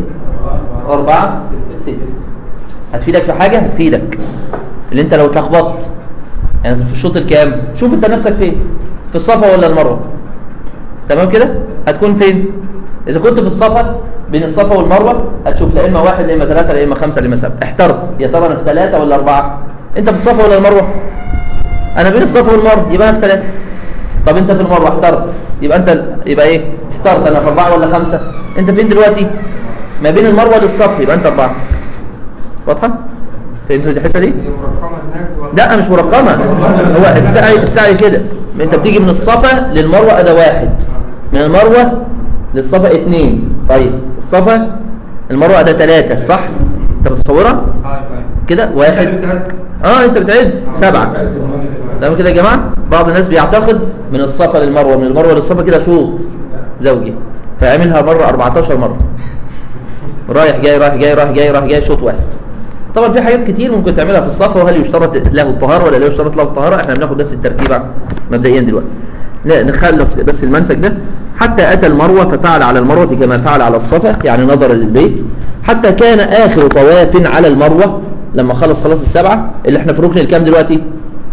Speaker 5: أربعة ستة هتفيدك في حاجة هتفيدك اللي انت لو اتلخبطت يعني في الشوط الكام شوف انت نفسك فين في الصفا ولا المروه تمام كده هتكون فين اذا كنت في الصفا بين الصفا والمروه هتشوف لا اما واحد لا اما ثلاثه لا اما خمسه لا اما سبعه احترت يا ترى انا في ثلاثه ولا اربعه انت في الصفا ولا المروه انا بين الصفا والمروه يبقى انا في ثلاثه طب انت في المروه احترت يبقى انت يبقى ايه احترت انا في اربعه ولا خمسه انت فين دلوقتي ما بين المروه للصف يبقى انت اربعه واضحه فهمتوا الحته دي
Speaker 2: مرقمة هناك ولا-
Speaker 5: لا مش مرقمة هو السعي السعي كده انت بتيجي من الصفا للمروة ده واحد من المروة للصفا اتنين طيب الصفا المروة ده تلاتة صح انت بتصورها
Speaker 2: آه، طيب.
Speaker 5: كده واحد اه انت بتعد سبعة تمام كده يا جماعة بعض الناس بيعتقد من الصفا للمروة من المروة للصفا كده شوط زوجي فيعملها مرة 14 مرة رايح جاي رايح جاي رايح جاي رايح جاي شوط واحد طبعا في حاجات كتير ممكن تعملها في الصفا وهل يشترط له الطهارة ولا لا يشترط له الطهارة احنا بناخد بس التركيبة مبدئيا دلوقتي لا نخلص بس المنسك ده حتى أتى المروة ففعل على المروة كما فعل على الصفا يعني نظر للبيت حتى كان آخر طواف على المروة لما خلص خلاص السبعة اللي احنا في ركن الكام دلوقتي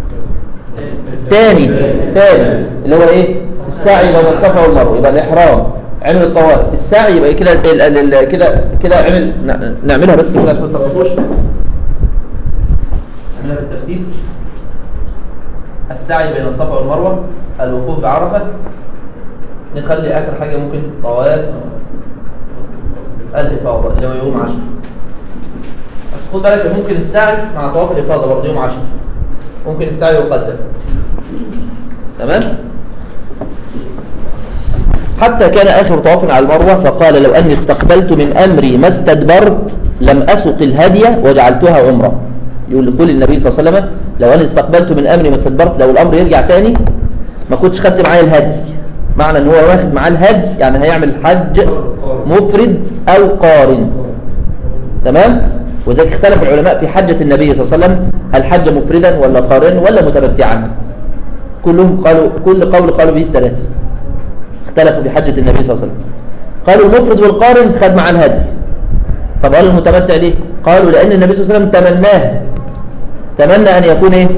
Speaker 5: تاني تاني اللي هو ايه السعي بين الصفا والمروه يبقى الاحرام عمل الطواف السعي يبقى كده ال- ال- ال- كده كده عمل ن- نعملها بس كده عشان ما تلخبطوش نعملها بالترتيب السعي بين الصفا والمروه الوقوف بعرفه نخلي اخر حاجه ممكن طواف الافاضه اللي هو يوم 10 بس خد بالك ممكن السعي مع طواف الافاضه برضه يوم 10 ممكن السعي يقدم تمام حتى كان آخر طواف على المروة فقال لو أني استقبلت من أمري ما استدبرت لم أسق الهدي وجعلتها عمرة يقول لكل النبي صلى الله عليه وسلم لو أني استقبلت من أمري ما استدبرت لو الأمر يرجع تاني ما كنتش خدت معايا الهدي معنى ان هو واخد معاه الهدي يعني هيعمل حج مفرد أو قارن تمام وذلك اختلف العلماء في حجة النبي صلى الله عليه وسلم هل حج مفردا ولا قارن ولا متمتعا كلهم قالوا كل قول قالوا به الثلاثة اختلفوا في حجة النبي صلى الله عليه وسلم قالوا المفرد والقارن خد معاه الهدي طب قالوا المتمتع ليه قالوا لأن النبي صلى الله عليه وسلم تمناه تمنى أن يكون إيه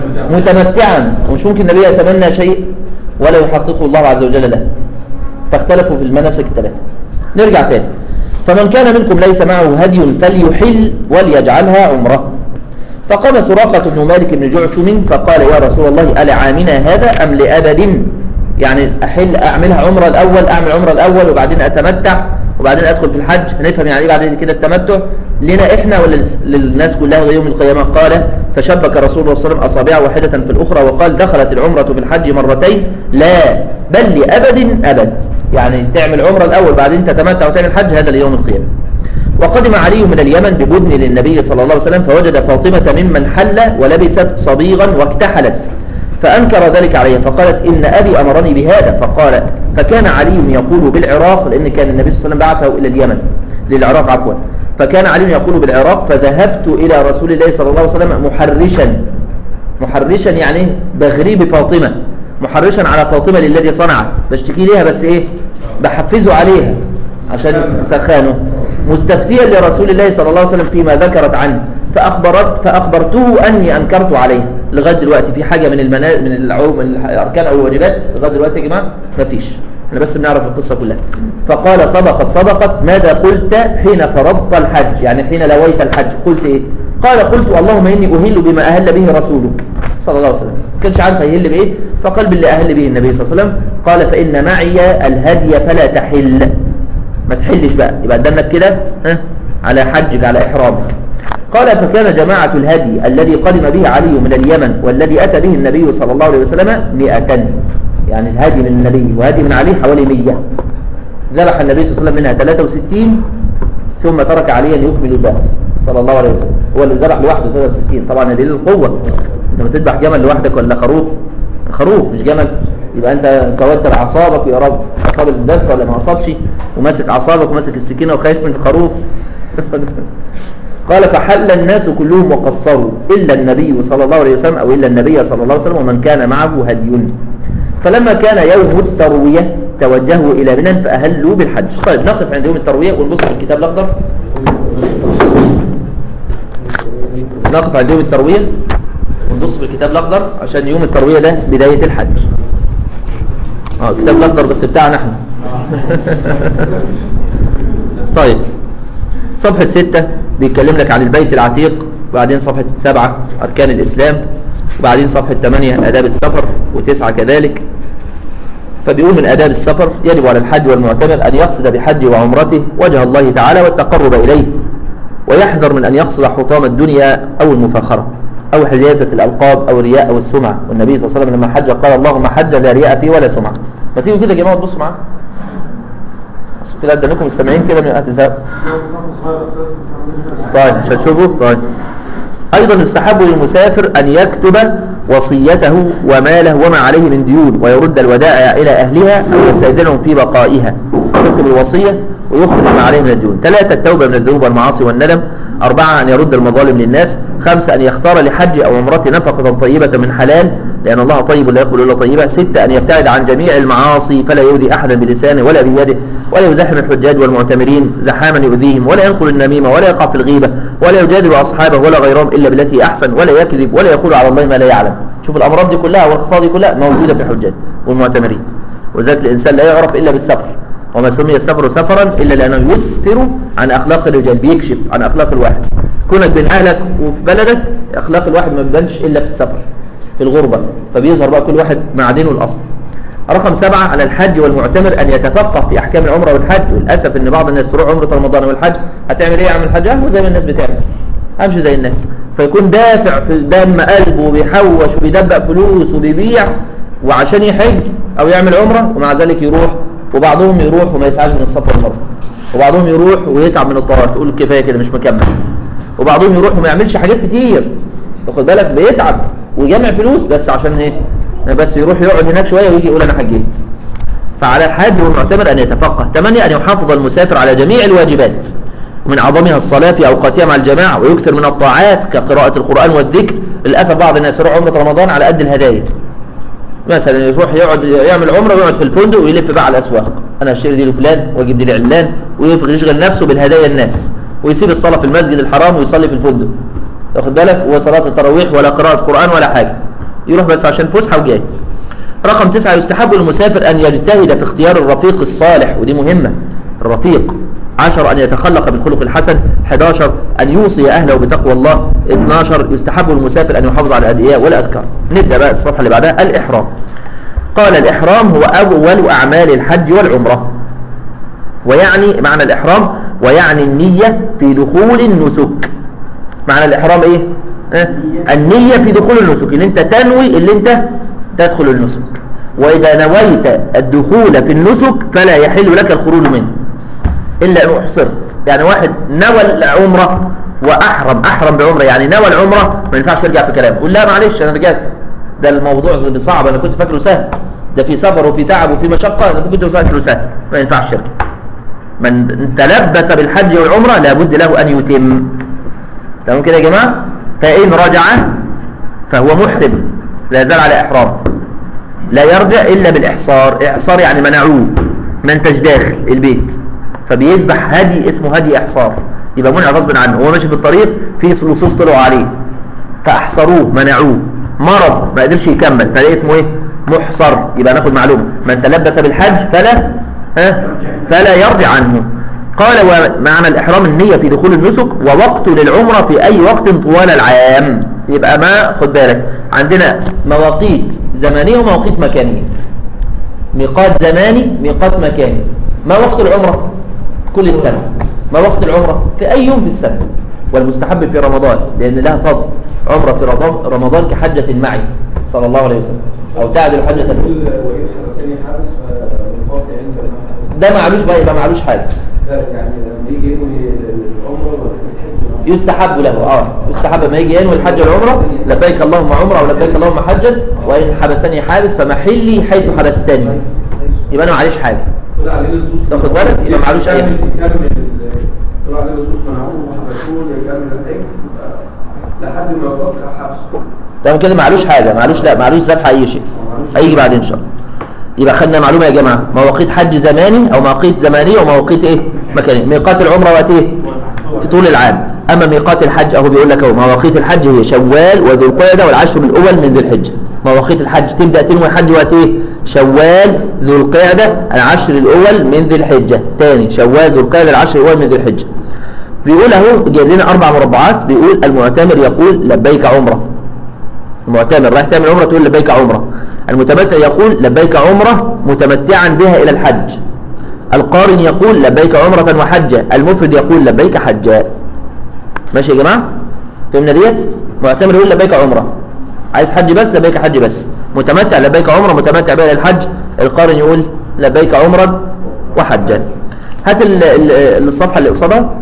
Speaker 5: متمتعا ومش ممكن النبي يتمنى شيء ولا يحققه الله عز وجل له فاختلفوا في المناسك الثلاثة نرجع تاني فمن كان منكم ليس معه هدي فليحل وليجعلها عمره فقام سراقة بن مالك بن جعشم فقال يا رسول الله ألعامنا هذا أم لأبد يعني أحل أعملها عمرة الأول أعمل عمرة الأول وبعدين أتمتع وبعدين أدخل في الحج هنفهم يعني إيه بعد كده التمتع لنا إحنا ولا للس- للناس كلها يوم القيامة قال فشبك رسول الله صلى الله عليه وسلم أصابع واحدة في الأخرى وقال دخلت العمرة في الحج مرتين لا بل لأبد أبد يعني تعمل عمرة الأول بعدين تتمتع وتعمل حج هذا ليوم القيامة وقدم علي من اليمن ببدن للنبي صلى الله عليه وسلم فوجد فاطمة ممن حل ولبست صبيغا واكتحلت فأنكر ذلك عليها فقالت إن أبي أمرني بهذا فقال فكان علي يقول بالعراق لأن كان النبي صلى الله عليه وسلم بعثه إلى اليمن للعراق عفوا فكان علي يقول بالعراق فذهبت إلى رسول الله صلى الله عليه وسلم محرشا محرشا يعني بغري بفاطمة محرشا على فاطمة للذي صنعت بشتكي ليها بس ايه بحفزه عليها عشان سخانه مستفتيا لرسول الله صلى الله عليه وسلم فيما ذكرت عنه فأخبرت فأخبرته أني أنكرت عليه لغاية دلوقتي في حاجة من المنا... من العلوم من الأركان أو الواجبات لغاية دلوقتي يا جماعة مفيش احنا بس بنعرف القصة كلها فقال صدقت صدقت ماذا قلت حين فرضت الحج يعني حين لويت الحج قلت ايه قال قلت اللهم إني أهل بما أهل به رسولك صلى الله عليه وسلم ما كانش عارف يهل بإيه فقال باللي أهل به النبي صلى الله عليه وسلم قال فإن معي الهدي فلا تحل ما تحلش بقى يبقى قدامك كده ها على حجك على إحرامك قال فكان جماعة الهدي الذي قدم به علي من اليمن والذي أتى به النبي صلى الله عليه وسلم مئة يعني الهدي من النبي وهدي من علي حوالي مية ذبح النبي صلى الله عليه وسلم منها 63 ثم ترك عليا يكمل الباقي صلى الله عليه وسلم هو اللي ذبح لوحده 63 طبعا دليل القوة انت ما تذبح جمل لوحدك ولا خروف خروف مش جمل يبقى انت كوتر اعصابك يا رب اصاب الدفع ولا ما اصابش وماسك اعصابك وماسك السكينه وخايف من الخروف قال فحل الناس كلهم وقصروا الا النبي صلى الله عليه وسلم او الا النبي صلى الله عليه وسلم ومن كان معه هدي فلما كان يوم الترويه توجهوا الى منى فاهلوا بالحج طيب نقف عند يوم الترويه ونبص في الكتاب الاخضر نقف عند يوم الترويه بنبص في الكتاب الاخضر عشان يوم الترويه ده بدايه الحج اه الكتاب الاخضر بس بتاعنا احنا طيب صفحة ستة بيتكلم لك عن البيت العتيق وبعدين صفحة سبعة أركان الإسلام وبعدين صفحة ثمانية آداب السفر وتسعة كذلك فبيقول من آداب السفر يجب على الحج والمعتمر أن يقصد بحجه وعمرته وجه الله تعالى والتقرب إليه ويحذر من أن يقصد حطام الدنيا أو المفاخرة أو حجازة الألقاب أو الرياء أو السمعة والنبي صلى الله عليه وسلم لما حج قال اللهم حج لا رياء فيه ولا سمعة ما تيجوا كده يا جماعة تبصوا معايا كده أدنكم مستمعين كده من أتزاب طيب مش هتشوفوا طيب أيضا يستحب للمسافر أن يكتب وصيته وماله وما عليه من ديون ويرد الودائع إلى أهلها أو يستأذنهم في بقائها يكتب الوصية ويخرج ما عليه من الديون ثلاثة التوبة من الذنوب والمعاصي والندم أربعة أن يرد المظالم للناس خمسة أن يختار لحج أو عمرته نفقة طيبة من حلال لأن الله طيب لا يقبل إلا طيبة ستة أن يبتعد عن جميع المعاصي فلا يؤذي أحدا بلسانه ولا بيده ولا يزاحم الحجاج والمعتمرين زحاما يؤذيهم ولا ينقل النميمة ولا يقع في الغيبة ولا يجادل أصحابه ولا غيرهم إلا بالتي أحسن ولا يكذب ولا يقول على الله ما لا يعلم شوف الأمراض دي كلها والأخطاء دي كلها موجودة في الحجاج والمعتمرين وذلك الإنسان لا يعرف إلا بالسفر وما سمي السفر سفرا إلا لأنه يسفر عن أخلاق الرجال بيكشف عن أخلاق الواحد كونك بين أهلك وفي بلدك أخلاق الواحد ما بيبانش إلا في السفر في الغربة فبيظهر بقى كل واحد معدنه الأصل رقم سبعة على الحج والمعتمر أن يتفقه في أحكام العمرة والحج والأسف أن بعض الناس تروح عمرة رمضان والحج هتعمل إيه يعمل الحج هو زي ما الناس بتعمل أمشي زي الناس فيكون دافع في دم قلبه وبيحوش وبيدبق فلوس وبيبيع وعشان يحج أو يعمل عمرة ومع ذلك يروح وبعضهم يروح وما يسعاش من الصف والمروة وبعضهم يروح ويتعب من الطواف يقول كفاية كده مش مكمل وبعضهم يروح وما يعملش حاجات كتير واخد بالك بيتعب ويجمع فلوس بس عشان ايه بس يروح يقعد هناك شوية ويجي يقول انا حجيت فعلى الحاج والمعتمر ان يتفقه ثمانية ان يحافظ المسافر على جميع الواجبات ومن اعظمها الصلاة في اوقاتها مع الجماعة ويكثر من الطاعات كقراءة القرآن والذكر للأسف بعض الناس يروح عمرة رمضان على قد الهدايا مثلا يروح يقعد يعمل عمره ويقعد في الفندق ويلف بقى على الاسواق انا اشتري دي لفلان واجيب دي لعلان ويشغل نفسه بالهدايا الناس ويسيب الصلاه في المسجد الحرام ويصلي في الفندق واخد بالك وصلاه التراويح ولا قراءه قران ولا حاجه يروح بس عشان فسحه وجاي رقم تسعة يستحب للمسافر أن يجتهد في اختيار الرفيق الصالح ودي مهمة الرفيق عشر أن يتخلق بالخلق الحسن 11 أن يوصي أهله بتقوى الله 12 يستحب للمسافر أن يحافظ على الأدعياء والأذكار نبدأ بقى الصفحة اللي بعدها الإحرام قال الإحرام هو أول أعمال الحج والعمرة ويعني معنى الإحرام ويعني النية في دخول النسك معنى الإحرام إيه؟ أه؟ النية في دخول النسك اللي أنت تنوي اللي أنت تدخل النسك وإذا نويت الدخول في النسك فلا يحل لك الخروج منه إلا أن أحصرت يعني واحد نوى العمرة وأحرم أحرم بعمرة يعني نوى العمرة ما ينفعش يرجع في كلامه قول لا معلش أنا رجعت ده الموضوع صعب أنا كنت فاكره سهل ده في سفر وفي تعب وفي مشقة أنا كنت فاكره سهل ما ينفعش يرجع من تلبس بالحج والعمرة لابد له أن يتم تمام كده يا جماعة فإن رجع فهو محرم لا يزال على إحرام لا يرجع إلا بالإحصار إحصار يعني منعوه ما انتش داخل البيت فبيذبح هدي اسمه هدي إحصار يبقى منع غصب عنه هو ماشي في الطريق في لصوص طلعوا عليه فأحصروه منعوه مرض ما قدرش يكمل فده اسمه ايه محصر يبقى ناخد معلومة من تلبس بالحج فلا ها فلا يرجع عنه قال ومعنى الإحرام النية في دخول النسك ووقت للعمرة في أي وقت طوال العام يبقى ما خد بالك عندنا مواقيت زمانية ومواقيت مكانية ميقات زماني ميقات مكاني ما وقت العمرة كل السنة ما وقت العمرة في أي يوم في السنة والمستحب في رمضان لأن لها فضل عمرة في رمضان, رمضان كحجة معي صلى الله عليه وسلم أو تعدل حجة الأولى
Speaker 2: وإن حبسني حبس فالقاطع عند المحل
Speaker 5: ده معلوش بقى يبقى معلوش حاجة
Speaker 2: لا يعني لما يجي ينوي العمرة والحج
Speaker 5: يستحب له اه يستحب ما يجي ينوي الحج والعمرة لبيك اللهم عمرة أو لبيك اللهم حجا وإن حبسني حابس فمحلي حيث حبستني يبقى أنا معليش حاجة
Speaker 2: طلع عليه لصوص
Speaker 5: تاخد بالك؟ يبقى معلوش أي حاجة.
Speaker 2: يكمل طلع عليه لصوص منعوه وحبسوه يكمل الحج لحد ما يوقع حبسه
Speaker 5: تمام كده معلوش حاجة معلوش لا معلوش ذبح أي شيء هيجي بعدين إن شاء الله يبقى خدنا معلومة يا جماعة مواقيت حج زماني أو مواقيت زمانية ومواقيت إيه مكانية ميقات العمرة وقت إيه في طول العام أما ميقات الحج أهو بيقول لك أهو مواقيت الحج هي شوال وذو القعدة والعشر الأول من ذي الحجة مواقيت الحج تبدأ تنوي حج وقت إيه شوال ذو القعدة العشر الأول من ذي الحجة تاني شوال ذو القعدة العشر الأول من ذي الحجة بيقول أهو جايب لنا أربع مربعات بيقول المعتمر يقول لبيك عمرة المعتمر رايح تعمل عمرة تقول لبيك عمرة المتمتع يقول لبيك عمرة متمتعا بها إلى الحج القارن يقول لبيك عمرة وحجة المفرد يقول لبيك حجة ماشي يا جماعة فهمنا ديت معتمر يقول لبيك عمرة عايز حج بس لبيك حج بس متمتع لبيك عمرة متمتع بها إلى الحج القارن يقول لبيك عمرة وحجة هات ال- ال- الصفحة اللي قصادها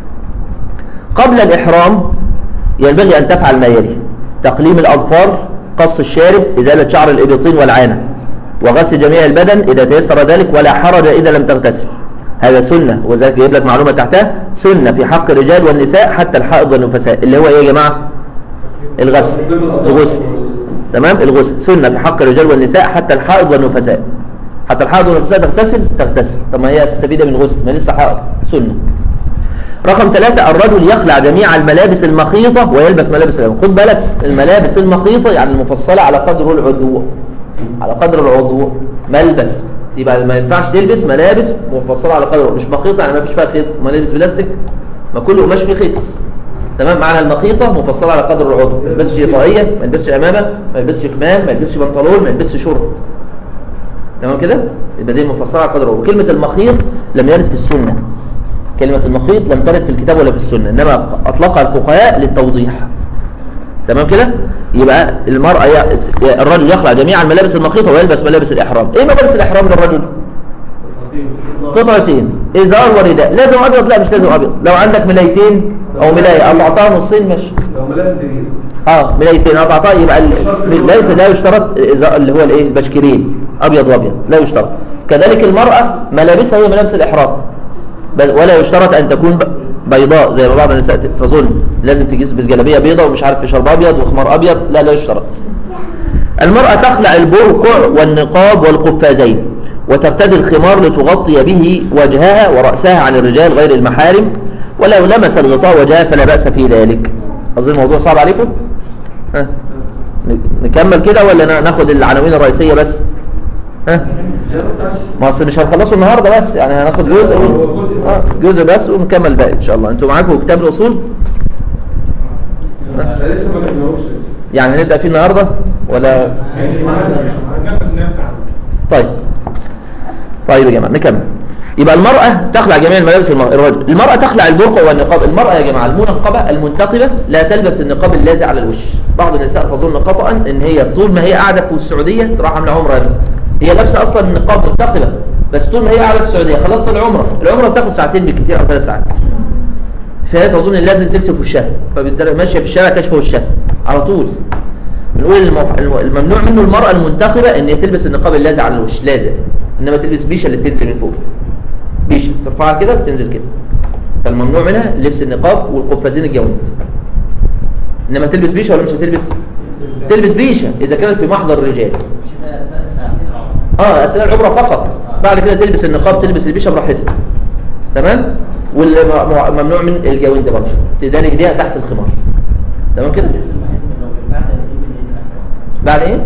Speaker 5: قبل الإحرام ينبغي أن تفعل ما يلي تقليم الأظفار قص الشارب إزالة شعر الإبطين والعانة وغسل جميع البدن إذا تيسر ذلك ولا حرج إذا لم تغتسل هذا سنة وذلك جايب لك معلومة تحتها سنة في حق الرجال والنساء حتى الحائض والنفساء اللي هو إيه يا جماعة الغسل الغسل تمام الغسل سنة في حق الرجال والنساء حتى الحائض والنفساء حتى الحائض والنفساء تغتسل تغتسل طب ما هي تستفيد من الغسل ما لسه حائض سنة رقم ثلاثة الرجل يخلع جميع الملابس المخيطة ويلبس ملابس العموم خد بالك الملابس المخيطة يعني المفصلة على قدر العضو على قدر العضو ملبس يبقى ما ينفعش تلبس ملابس مفصلة على قدر مش مخيطة يعني ما فيش فيها خيط ملابس بلاستيك ما كل قماش فيه خيط تمام معنى المخيطة مفصلة على قدر العضو ما يلبسش طاقية ما يلبسش عمامة ما يلبسش كمام ما يلبسش بنطلون ما يلبسش شورت تمام كده يبقى دي مفصلة على قدر العضو كلمة المخيط لم يرد في السنة كلمة المخيط لم ترد في الكتاب ولا في السنة إنما أطلقها الفقهاء للتوضيح تمام كده يبقى المرأة ي... الرجل يخلع جميع الملابس المخيطة ويلبس ملابس الإحرام إيه ملابس الإحرام للرجل قطعتين إزار ورداء لازم أبيض لا مش لازم أبيض لو عندك ملايتين أو ملاية قطعتها نصين ماشي
Speaker 2: لو ملابس سرير
Speaker 5: اه ملايتين قطعتها يبقى ال... ليس لا يشترط إزار اللي هو الايه البشكرين أبيض وأبيض لا يشترط كذلك المرأة ملابسها هي ملابس الإحرام بل ولا يشترط أن تكون ب- بيضاء زي ما بعض النساء تظن لازم تجيز بجلابيه بيضاء ومش عارف في شرب أبيض وخمار أبيض لا لا يشترط المرأة تخلع البرقع والنقاب والقفازين وترتدي الخمار لتغطي به وجهها ورأسها عن الرجال غير المحارم ولو لمس الغطاء وجهها فلا بأس في ذلك أظن الموضوع صعب عليكم ها ن- نكمل كده ولا نا- ناخد العناوين الرئيسية بس ها ما اصل مش هنخلصه النهارده بس يعني هناخد جزء و... آه جزء بس ونكمل باقي ان شاء الله انتوا معاكم كتاب الاصول
Speaker 2: ده لسه ما جبناهوش
Speaker 5: يعني هنبدا فيه النهارده ولا طيب طيب يا جماعه نكمل يبقى المرأة تخلع جميع الملابس الم- الرجل المرأة تخلع البرقع والنقاب المرأة يا جماعة المنقبة المنتقبة لا تلبس النقاب اللاذع على الوش بعض النساء تظن خطأ ان هي طول ما هي قاعدة في السعودية تروح عاملة عمرة مثلا هي لابسة اصلا النقاب منتقبة بس طول ما هي قاعدة في السعودية خلصت العمرة العمرة بتاخد ساعتين بالكثير او ثلاث ساعات فهي تظن ان لازم تكشف وشها فبالتالي ماشية في الشارع كشف وشها على طول بنقول المو- الم- الممنوع منه المرأة المنتقبة ان هي تلبس النقاب اللاذع على الوش لازم انما تلبس بيشة اللي بتنزل من فوق بيشة ترفعها كده وتنزل كده فالممنوع منها لبس النقاب والقفازين الجوانت انما تلبس بيشة ولا مش هتلبس تلبس بيشة اذا كانت في محضر الرجال اه اثناء العمره فقط بعد كده تلبس النقاب تلبس البيشة براحتها تمام والممنوع من الجوانت برضه تداري ايديها تحت الخمار تمام كده بعد ايه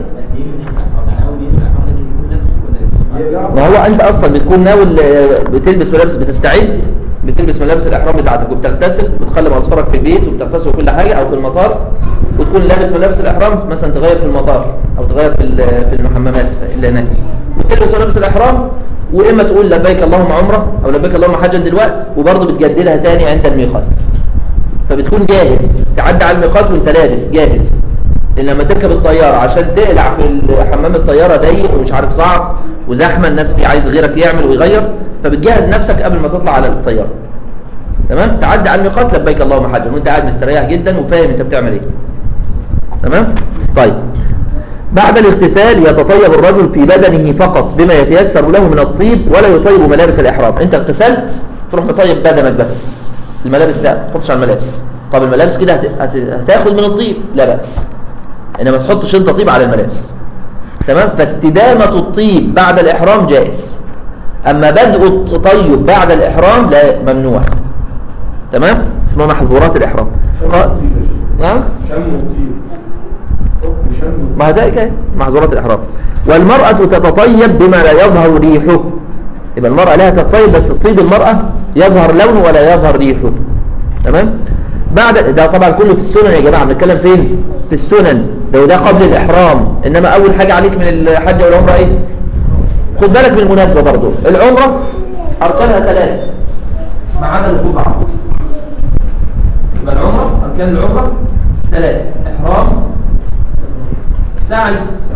Speaker 5: ما هو انت اصلا بتكون ناوي ال- بتلبس ملابس بتستعد بتلبس ملابس الاحرام بتاعتك وبتغتسل بتخلم اظفارك في البيت وبتغتسل وكل حاجه او في المطار وتكون لابس ملابس الاحرام مثلا تغير في المطار او تغير في ال- في المحممات اللي هناك بتلبس ملابس الاحرام واما تقول لبيك اللهم عمره او لبيك اللهم حجا دلوقتي وبرضه بتجددها تاني عند الميقات فبتكون جاهز تعدي على الميقات وانت لابس جاهز لان لما تركب الطياره عشان تقلع في حمام الطياره ضيق ومش عارف صعب وزحمه الناس في عايز غيرك يعمل ويغير فبتجهز نفسك قبل ما تطلع على الطياره تمام تعدي على الميقات لبيك اللهم حجا وانت قاعد مستريح جدا وفاهم انت بتعمل ايه تمام طيب بعد الاغتسال يتطيب الرجل في بدنه فقط بما يتيسر له من الطيب ولا يطيب ملابس الإحرام انت اغتسلت تروح مطيب بدنك بس الملابس لا ما تحطش على الملابس طب الملابس كده هت... هت... هتاخد من الطيب لا بأس انما تحطش انت طيب على الملابس تمام فاستدامة الطيب بعد الإحرام جائز أما بدء الطيب بعد الإحرام لا ممنوع تمام اسمها محظورات الإحرام قال نعم
Speaker 2: شم وطيب حكم شم
Speaker 5: ما ده كده محظورات الإحرام والمرأة تتطيب بما لا يظهر ريحه يبقى المرأة لها تتطيب بس طيب المرأة يظهر لونه ولا يظهر ريحه تمام بعد ده طبعا كله في السنن يا جماعة بنتكلم فين في السنن لو ده قبل الإحرام إنما أول حاجة عليك من الحج والعمرة إيه خد بالك من المناسبة برضو العمرة أركانها ثلاثة ما عدا القبعة يبقى العمرة أركان العمرة ثلاثة إحرام سعي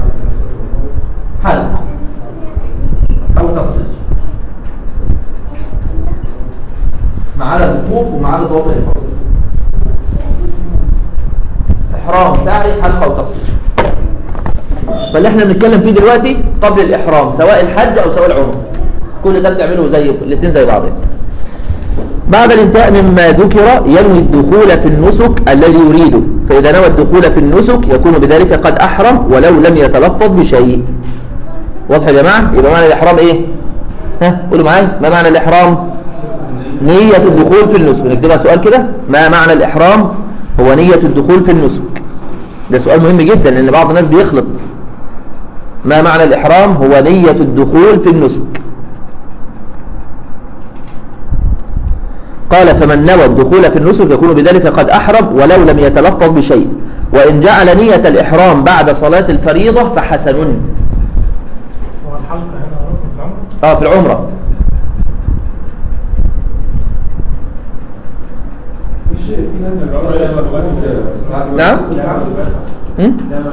Speaker 5: حلق أو تقصير ما عدا الوقوف وما عدا طواف الإفاضة إحرام سعي حلق أو تقصير فاللي احنا بنتكلم فيه دلوقتي قبل الإحرام سواء الحج أو سواء العمرة كل ده بتعمله زي الاثنين زي بعضهم بعد الانتهاء مما ذكر ينوي الدخول في النسك الذي يريده فإذا نوى الدخول في النسك يكون بذلك قد أحرم ولو لم يتلفظ بشيء واضح يا جماعة يبقى معنى الإحرام إيه ها قولوا معايا ما معنى الإحرام نية الدخول في النسك نكتبها سؤال كده ما معنى الإحرام هو نية الدخول في النسك ده سؤال مهم جدا لأن بعض الناس بيخلط ما معنى الإحرام هو نية الدخول في النسك قال فمن نوى الدخول في النسك يكون بذلك قد أحرم ولو لم يتلفظ بشيء وإن جعل نية الإحرام بعد صلاة الفريضة فحسن
Speaker 4: هو الحلقة هنا ركن في العمر
Speaker 5: آه في العمرة
Speaker 2: في شيء في ناس من العمر يشبه بعد
Speaker 5: نعم. هم؟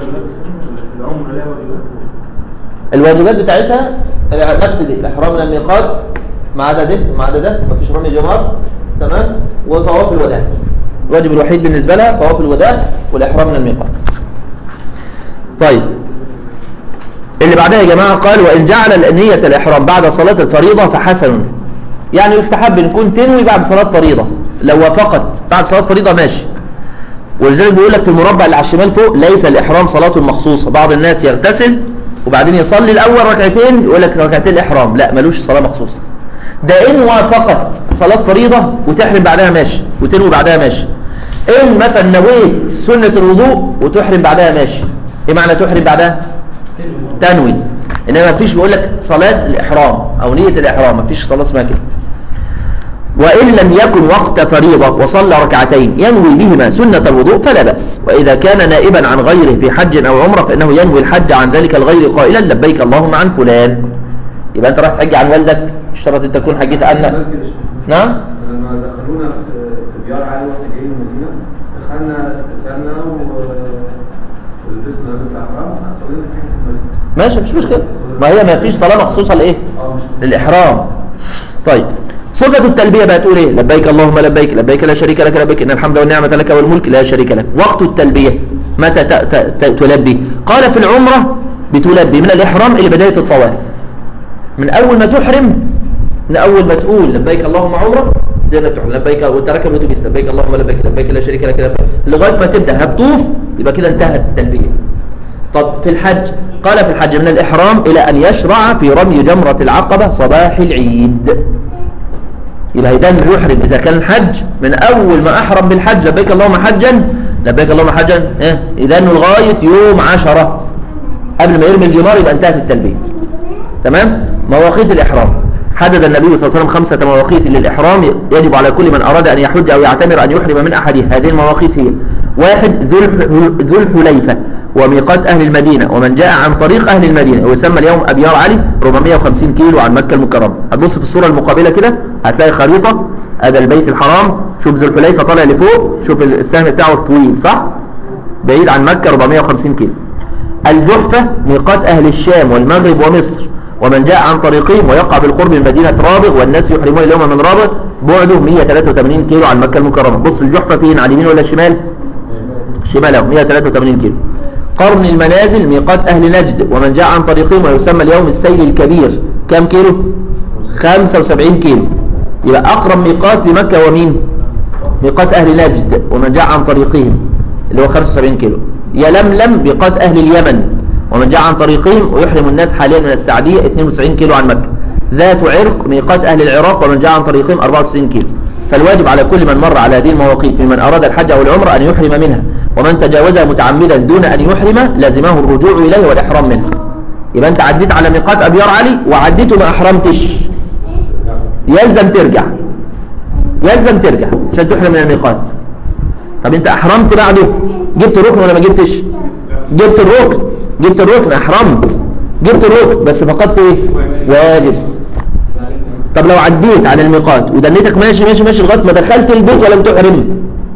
Speaker 2: العمر لا واجبات
Speaker 5: الواجبات بتاعتها نفس دي الإحرام من الميقات ما عدا ده ما عدا ده مفيش رمي جمار تمام وطواف الوداع الواجب الوحيد بالنسبة لها طواف الوداع والإحرام من الميقات طيب اللي بعدها يا جماعة قال وإن جعل نية الإحرام بعد صلاة الفريضة فحسن يعني يستحب أن يكون تنوي بعد صلاة فريضة لو وافقت بعد صلاة فريضة ماشي ولذلك بيقول لك في المربع اللي على الشمال فوق ليس الإحرام صلاة مخصوصة بعض الناس يغتسل وبعدين يصلي الأول ركعتين يقول لك ركعتين الإحرام لا ملوش صلاة مخصوصة ده إن وافقت صلاة فريضة وتحرم بعدها ماشي وتنوي بعدها ماشي إن مثلا نويت سنة الوضوء وتحرم بعدها ماشي إيه معنى تحرم بعدها تنوي إنما مفيش بيقول لك صلاة الإحرام أو نية الإحرام مفيش صلاة اسمها كده وإن لم يكن وقت فريضة وصلى ركعتين ينوي بهما سنة الوضوء فلا بأس وإذا كان نائبا عن غيره في حج أو عمرة فإنه ينوي الحج عن ذلك الغير قائلا لبيك اللهم عن فلان يبقى أنت راح تحج عن والدك اشترط أن تكون حجيت عنك
Speaker 2: المسجد الشريف.
Speaker 5: نعم
Speaker 2: لما دخلونا في في ديار عالي واحنا جايين من المدينه دخلنا اغتسلنا و ولبسنا لبس الاحرام صلينا في حته المسجد
Speaker 5: ماشي مش مشكلة ما هي ما فيش صلاة مخصوصة لإيه
Speaker 2: اه مش
Speaker 5: للإحرام طيب صفة التلبية بقى تقول إيه لبيك اللهم لبيك لبيك لا شريك لك لبيك إن الحمد والنعمة لك والملك لا شريك لك وقت التلبية متى ت- ت- ت- تلبي قال في العمرة بتلبي من الإحرام إلى بداية الطواف من أول ما تحرم من أول ما تقول لبيك اللهم عمرة زي ما تحرم لبيك وانت راكب الاتوبيس لبيك اللهم لبيك لبيك لا شريك لك لبيك لغاية ما تبدأ هتطوف يبقى كده انتهت التلبية طب في الحج قال في الحج من الإحرام إلى أن يشرع في رمي جمرة العقبة صباح العيد يبقى يدان يحرم إذا كان الحج من أول ما أحرم بالحج لبيك اللهم حجا لبيك اللهم حجا إيه؟ إذا لغاية يوم عشرة قبل ما يرمي الجمار يبقى انتهت التلبية تمام مواقيت الإحرام حدد النبي صلى الله عليه وسلم خمسة مواقيت للإحرام يجب على كل من أراد أن يحج أو يعتمر أن يحرم من أحدها هذه المواقيت هي واحد ذو الح- ذو الحليفة وميقات أهل المدينة ومن جاء عن طريق أهل المدينة ويسمى اليوم أبيار علي 450 كيلو عن مكة المكرمة هتبص في الصورة المقابلة كده هتلاقي خريطة هذا البيت الحرام شوف ذو الحليفة طالع لفوق شوف السهم بتاعه طويل صح بعيد عن مكة 450 كيلو الجحفة ميقات أهل الشام والمغرب ومصر ومن جاء عن طريقهم ويقع بالقرب من مدينة رابغ والناس يحرمون اليوم من رابغ بعده 183 كيلو عن مكة المكرمة بص الجحفة فين على اليمين ولا الشمال شمال اهو 183 كيلو قرن المنازل ميقات أهل نجد ومن جاء عن طريقهم ويسمى اليوم السيل الكبير كم كيلو 75 كيلو يبقى أقرب ميقات لمكة ومين ميقات أهل نجد ومن جاء عن طريقهم اللي هو 75 كيلو يلملم ميقات أهل اليمن ومن جاء عن طريقهم ويحرم الناس حاليا من السعدية 92 كيلو عن مكة ذات عرق ميقات أهل العراق ومن جاء عن طريقهم 94 كيلو فالواجب على كل من مر على هذه المواقيت ممن أراد الحج أو العمرة أن يحرم منها ومن تجاوزها متعمدا دون أن يحرم لازمه الرجوع إليه والإحرام منه يبقى أنت عديت على ميقات أبيار علي وعديت وما أحرمتش يلزم ترجع يلزم ترجع عشان تحرم من الميقات طب أنت أحرمت بعده جبت الركن ولا ما جبتش جبت الركن جبت الركن أحرمت جبت الركن بس فقدت إيه واجب طب لو عديت على الميقات ودنيتك ماشي ماشي ماشي لغايه ما دخلت البيت ولم تحرم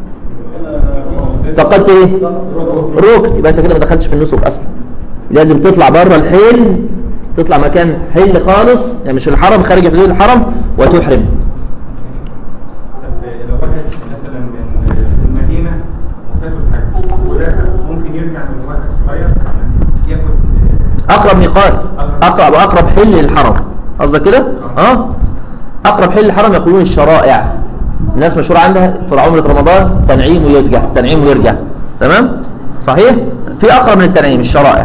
Speaker 5: فقدت ايه ركن يبقى انت كده ما دخلتش في النسك اصلا لازم تطلع بره الحل تطلع مكان حل خالص يعني مش الحرم خارج حدود الحرم وتحرم
Speaker 6: طب لو واحد مثلا من في المدينة وفاته الحج ودخل ممكن يرجع من واحد صغير ياخد
Speaker 5: اقرب ميقات اقرب اقرب حل للحرم قصدك كده اه اقرب حل للحرم يقولون الشرائع الناس مشهور عندها في عمرة رمضان تنعيم ويرجع تنعيم ويرجع تمام صحيح في اقرب من التنعيم الشرائع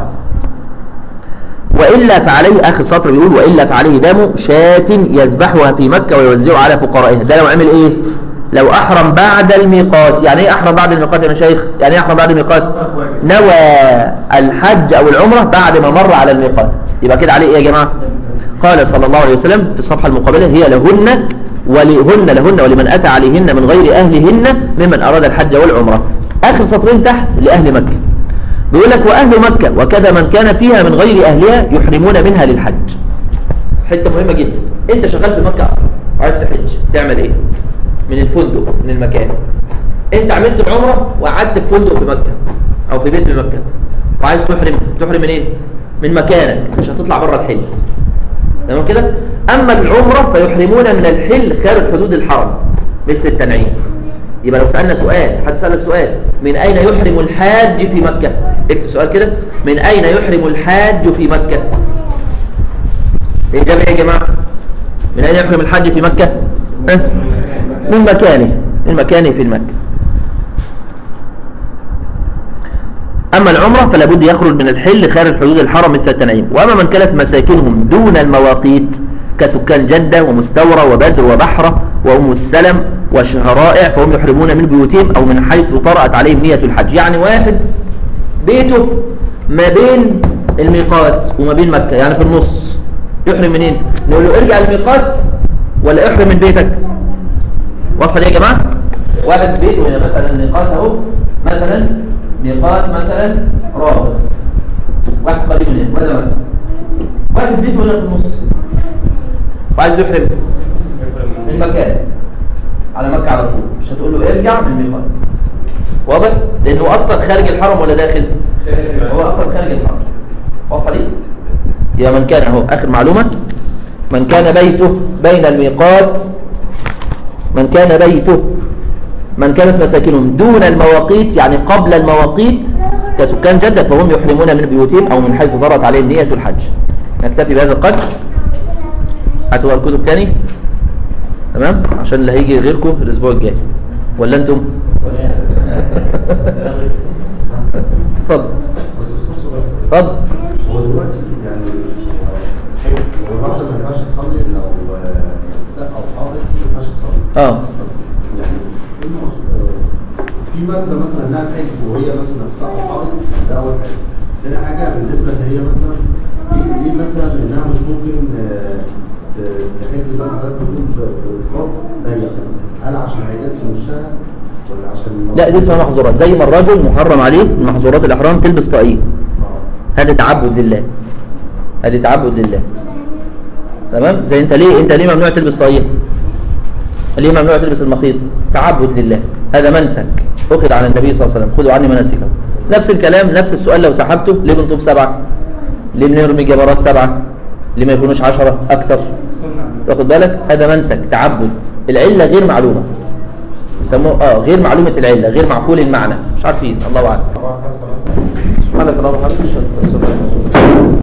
Speaker 5: وإلا فعليه آخر سطر بيقول وإلا فعليه دم شاة يذبحها في مكة ويوزعها على فقرائها ده لو عمل إيه لو أحرم بعد الميقات يعني إيه أحرم بعد الميقات يا مشايخ يعني إيه أحرم بعد الميقات نوى الحج أو العمرة بعد ما مر على الميقات يبقى كده عليه إيه يا جماعة قال صلى الله عليه وسلم في الصفحة المقابلة هي لهن ولهن لهن ولمن أتى عليهن من غير أهلهن ممن أراد الحج والعمرة آخر سطرين تحت لأهل مكة بيقول لك وأهل مكة وكذا من كان فيها من غير أهلها يحرمون منها للحج حتة مهمة جدا انت شغال في مكة أصلا وعايز تحج تعمل ايه من الفندق من المكان انت عملت العمرة وقعدت في فندق في مكة او في بيت في مكة وعايز تحرم تحرم منين من مكانك مش هتطلع بره الحل تمام كده اما العمرة فيحرمون من الحل خارج حدود الحرم مثل التنعيم يبقى لو سألنا سؤال حد سألك سؤال من أين يحرم الحاج في مكة اكتب سؤال كده من أين يحرم الحاج في مكة الإجابة إيه يا جماعة من أين يحرم الحاج في مكة ها؟ من مكانه من مكانه في المكة أما العمرة فلا بد يخرج من الحل خارج حدود الحرم مثل التنعيم وأما من كانت مساكنهم دون المواقيت كسكان جدة ومستورة وبدر وبحرة وأم السلم وشهرائع فهم يحرمون من بيوتهم أو من حيث طرأت عليهم نية الحج يعني واحد بيته ما بين الميقات وما بين مكة يعني في النص يحرم منين نقول له ارجع الميقات ولا يحرم من بيتك واضحة دي يا جماعة واحد بيته هنا مثلا الميقات اهو مثلا ميقات مثلا رابع واحد قريب من هنا ولا مكة واحد بيته هنا في النص وعايز يحرم من مكان على مكة على طول مش هتقول له ارجع من الميقات واضح لانه اصلا خارج الحرم ولا داخل هو اصلا خارج الحرم واضحه دي يا من كان اهو اخر معلومه من كان بيته بين الميقات من كان بيته من كانت مساكنهم دون المواقيت يعني قبل المواقيت كسكان جدة فهم يحرمون من بيوتهم او من حيث ضرت عليهم نية الحج نكتفي بهذا القدر هاتوا الكتب تاني تمام عشان اللي هيجي غيركم الاسبوع الجاي ولا انتم اتفضل اتفضل
Speaker 7: هو دلوقتي يعني هو النهارده ما ينفعش تصلي لو نساء او حاضر ما ينفعش تصلي
Speaker 5: اه
Speaker 7: يعني إيه المقصود؟ آه، في مثلا مثلا انها تحج وهي مثلا نفسها او حاضر ده اول حاجه ثاني حاجه بالنسبه ان هي مثلا ليه ليه مثلا انها مش ممكن آه، ت- تحج زي ما حضرتك بتقول بقاب ضيق مثلا هل عشان هيجسم وشها ولا عشان
Speaker 5: لا دي اسمها محظورات زي ما الرجل محرم عليه من محظورات الاحرام تلبس طاقية
Speaker 7: آه.
Speaker 5: هذا تعبد لله هذا تعبد لله تمام زي انت ليه انت ليه ممنوع تلبس طاقية ليه ممنوع تلبس المخيط تعبد لله هذا منسك اخذ عن النبي صلى الله عليه وسلم خذوا عني مناسككم نفس الكلام نفس السؤال لو سحبته ليه بنطوف سبعة ليه بنرمي جبرات سبعة ليه ما يكونوش عشرة اكتر واخد بالك هذا منسك تعبد العلة غير معلومة يسموه اه غير معلومة العلة غير معقول المعنى مش عارفين الله اعلم سبحانك اللهم وبحمدك اشهد ان لا اله الا انت